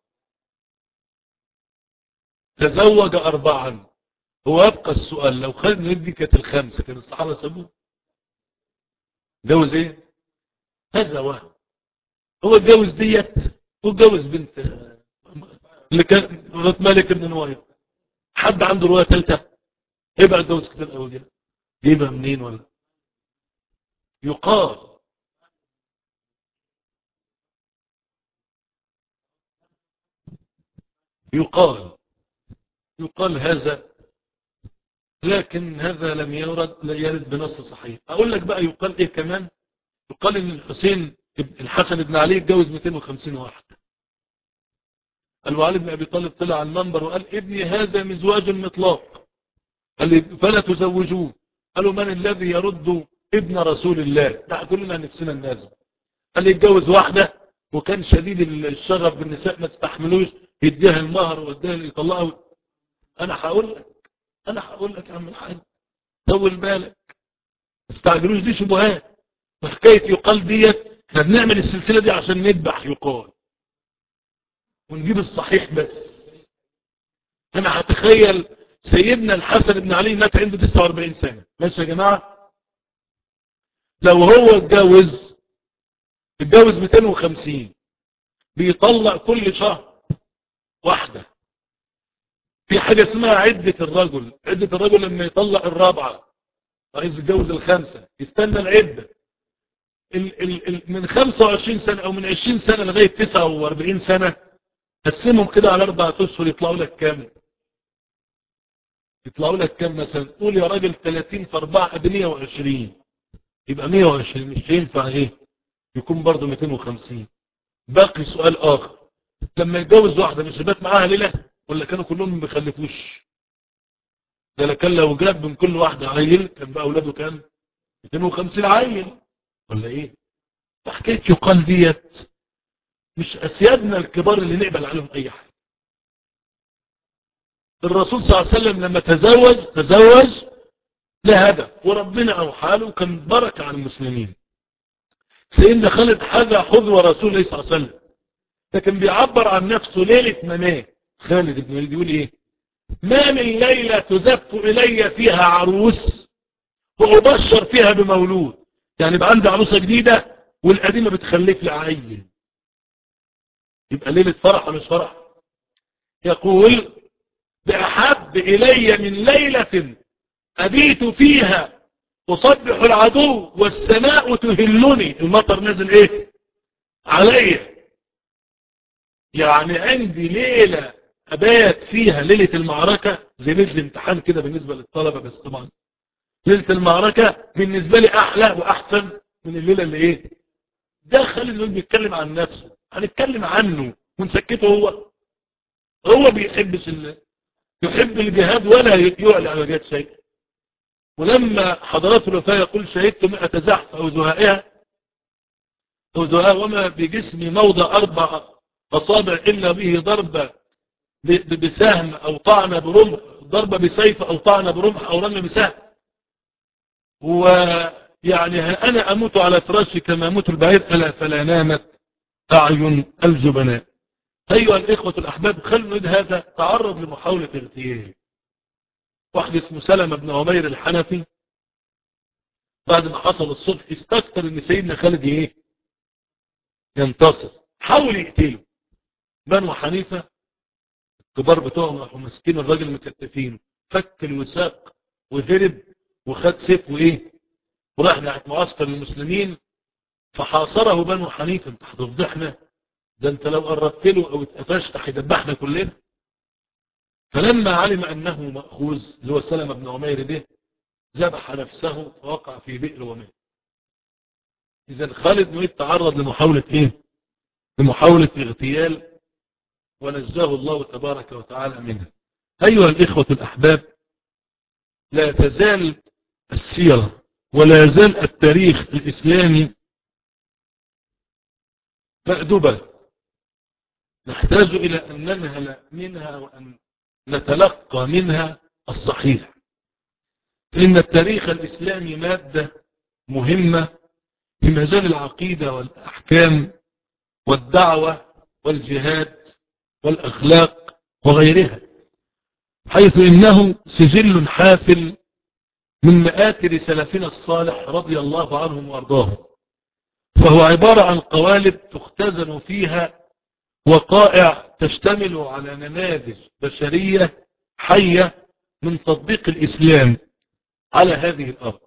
تزوج أربعا هو يبقى السؤال لو خالد بن الوليد دي كانت الخامسة كان الصحابة سابوه اتجوز ايه هذا وهم هو اتجوز ديت واتجوز بنت اللي كان مالك بن نوير حد عنده رواية ثالثة ايه بقى اتجوز كتير قوي كده جيبها منين ولا يقال يقال يقال هذا لكن هذا لم يرد لا يرد بنص صحيح اقول لك بقى يقال ايه كمان يقال ان الحسين الحسن بن علي اتجوز 250 واحد قال وعلي بن ابي طالب طلع على المنبر وقال ابني هذا مزواج مطلاق قال لي فلا تزوجوه قالوا من الذي يرد ابن رسول الله ده كلنا نفسنا النازل قال لي يتجوز واحدة وكان شديد الشغف بالنساء ما تستحملوش يديها المهر ويديها اللي يطلقها انا هقول لك انا هقول لك يا عم الحاج طول بالك ما تستعجلوش دي شبهات وحكايه يقال ديت احنا بنعمل السلسله دي عشان نذبح يقال ونجيب الصحيح بس انا هتخيل سيدنا الحسن بن علي مات عنده 49 سنه ماشي يا جماعه لو هو اتجوز اتجوز 250 بيطلع كل شهر واحده في حاجة اسمها عدة الرجل عدة الرجل لما يطلع الرابعة عايز يتجوز الخامسة يستنى العدة ال ال ال من 25 سنة او من 20 سنة لغاية 49 سنة قسمهم كده على اربع اشهر يطلعوا لك كام يطلعوا لك كام مثلا قول يا راجل 30 في 4 ب 120 يبقى 120 مش ينفع ايه يكون برضه 250 باقي سؤال اخر لما يتجوز واحدة مش يبات معاها ليلة ولا كانوا كلهم ما بيخلفوش ده لا كان لو جاب من كل واحدة عيل كان بقى اولاده كام 250 عيل ولا ايه حكايه يقال ديت مش اسيادنا الكبار اللي نقبل عليهم اي حاجه الرسول صلى الله عليه وسلم لما تزوج تزوج لهدف وربنا اوحى له وكان بركه على المسلمين سيدنا خالد حذا حذو رسول الله صلى الله عليه وسلم لكن بيعبر عن نفسه ليله مناه خالد بن الوليد يقول ايه ما من ليلة تزف إلي فيها عروس وأبشر فيها بمولود يعني يبقى عندي عروسة جديدة والقديمة بتخلف لي عيل يبقى ليلة فرح ولا مش فرح يقول بأحب إلي من ليلة أبيت فيها أصبح العدو والسماء تهلني المطر نزل إيه عليا يعني عندي ليلة أبات فيها ليلة المعركة زي ليلة الامتحان كده بالنسبة للطلبة بس طبعا ليلة المعركة بالنسبة لي أحلى وأحسن من الليلة اللي إيه ده خلي الناس بيتكلم عن نفسه هنتكلم عنه ونسكته هو هو بيحبش ال... يحب الجهاد ولا يعلى على الجهاد شيء ولما حضرات الوفاة يقول شهدت مئة زحف أو زهائها أو زهاء وما بجسمي موضع أربع أصابع إلا به ضربة بسهم أو طعنة برمح ضربة بسيف أو طعنة برمح أو رمي بسهم ويعني أنا أموت على فراشي كما أموت البعير ألا فلا نامت أعين الجبناء أيها الإخوة الأحباب خلوا نريد هذا تعرض لمحاولة اغتيال واحد اسمه سلمة بن عمير الحنفي بعد ما حصل الصلح استكتر ان سيدنا خالد ايه ينتصر حاول يقتله بنو حنيفة الكبار بتوعهم راحوا ماسكين الراجل مكتفينه فك الوثاق وهرب وخد سيف وايه وراح ناحيه معسكر المسلمين فحاصره بنو حنيفة انت هتفضحنا ده انت لو قربت له او اتقفشت هيدبحنا كلنا فلما علم انه مأخوذ اللي هو سلمة بن عمير ده ذبح نفسه ووقع في بئر ومات اذا خالد بن تعرض لمحاولة ايه لمحاولة اغتيال ونجاه الله تبارك وتعالى منها ايها الاخوة الاحباب لا تزال السيرة ولا يزال التاريخ الاسلامي مأدبة نحتاج إلى أن ننهل منها وأن نتلقى منها الصحيح فإن التاريخ الإسلامي مادة مهمة في مجال العقيدة والأحكام والدعوة والجهاد والأخلاق وغيرها حيث إنه سجل حافل من مآثر سلفنا الصالح رضي الله عنهم وأرضاهم فهو عبارة عن قوالب تختزن فيها وقائع تشتمل على نماذج بشرية حية من تطبيق الإسلام على هذه الأرض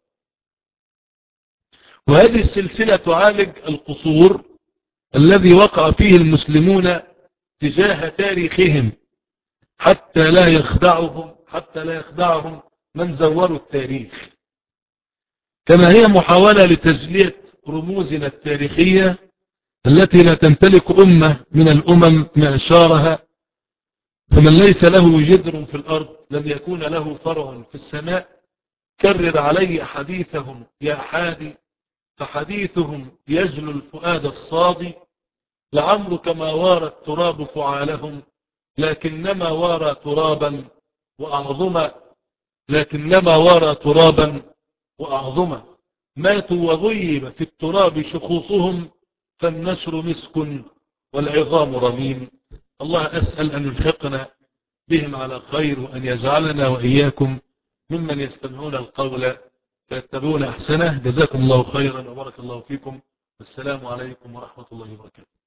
وهذه السلسلة تعالج القصور الذي وقع فيه المسلمون تجاه تاريخهم حتى لا يخدعهم حتى لا يخدعهم من زوروا التاريخ كما هي محاولة لتجلية رموزنا التاريخية التي لا تمتلك أمة من الأمم معشارها فمن ليس له جذر في الأرض لم يكون له فرع في السماء كرر علي حديثهم يا حادي فحديثهم يجلو الفؤاد الصادي لعمرك ما وار التراب فعالهم لكنما وارى ترابا وأعظما لكنما وارى ترابا وأعظما ماتوا وغيب في التراب شخوصهم فالنشر مسك والعظام رميم الله أسأل أن يلحقنا بهم على خير وأن يجعلنا وإياكم ممن يستمعون القول فيتبعون أحسنه جزاكم الله خيرا وبارك الله فيكم والسلام عليكم ورحمة الله وبركاته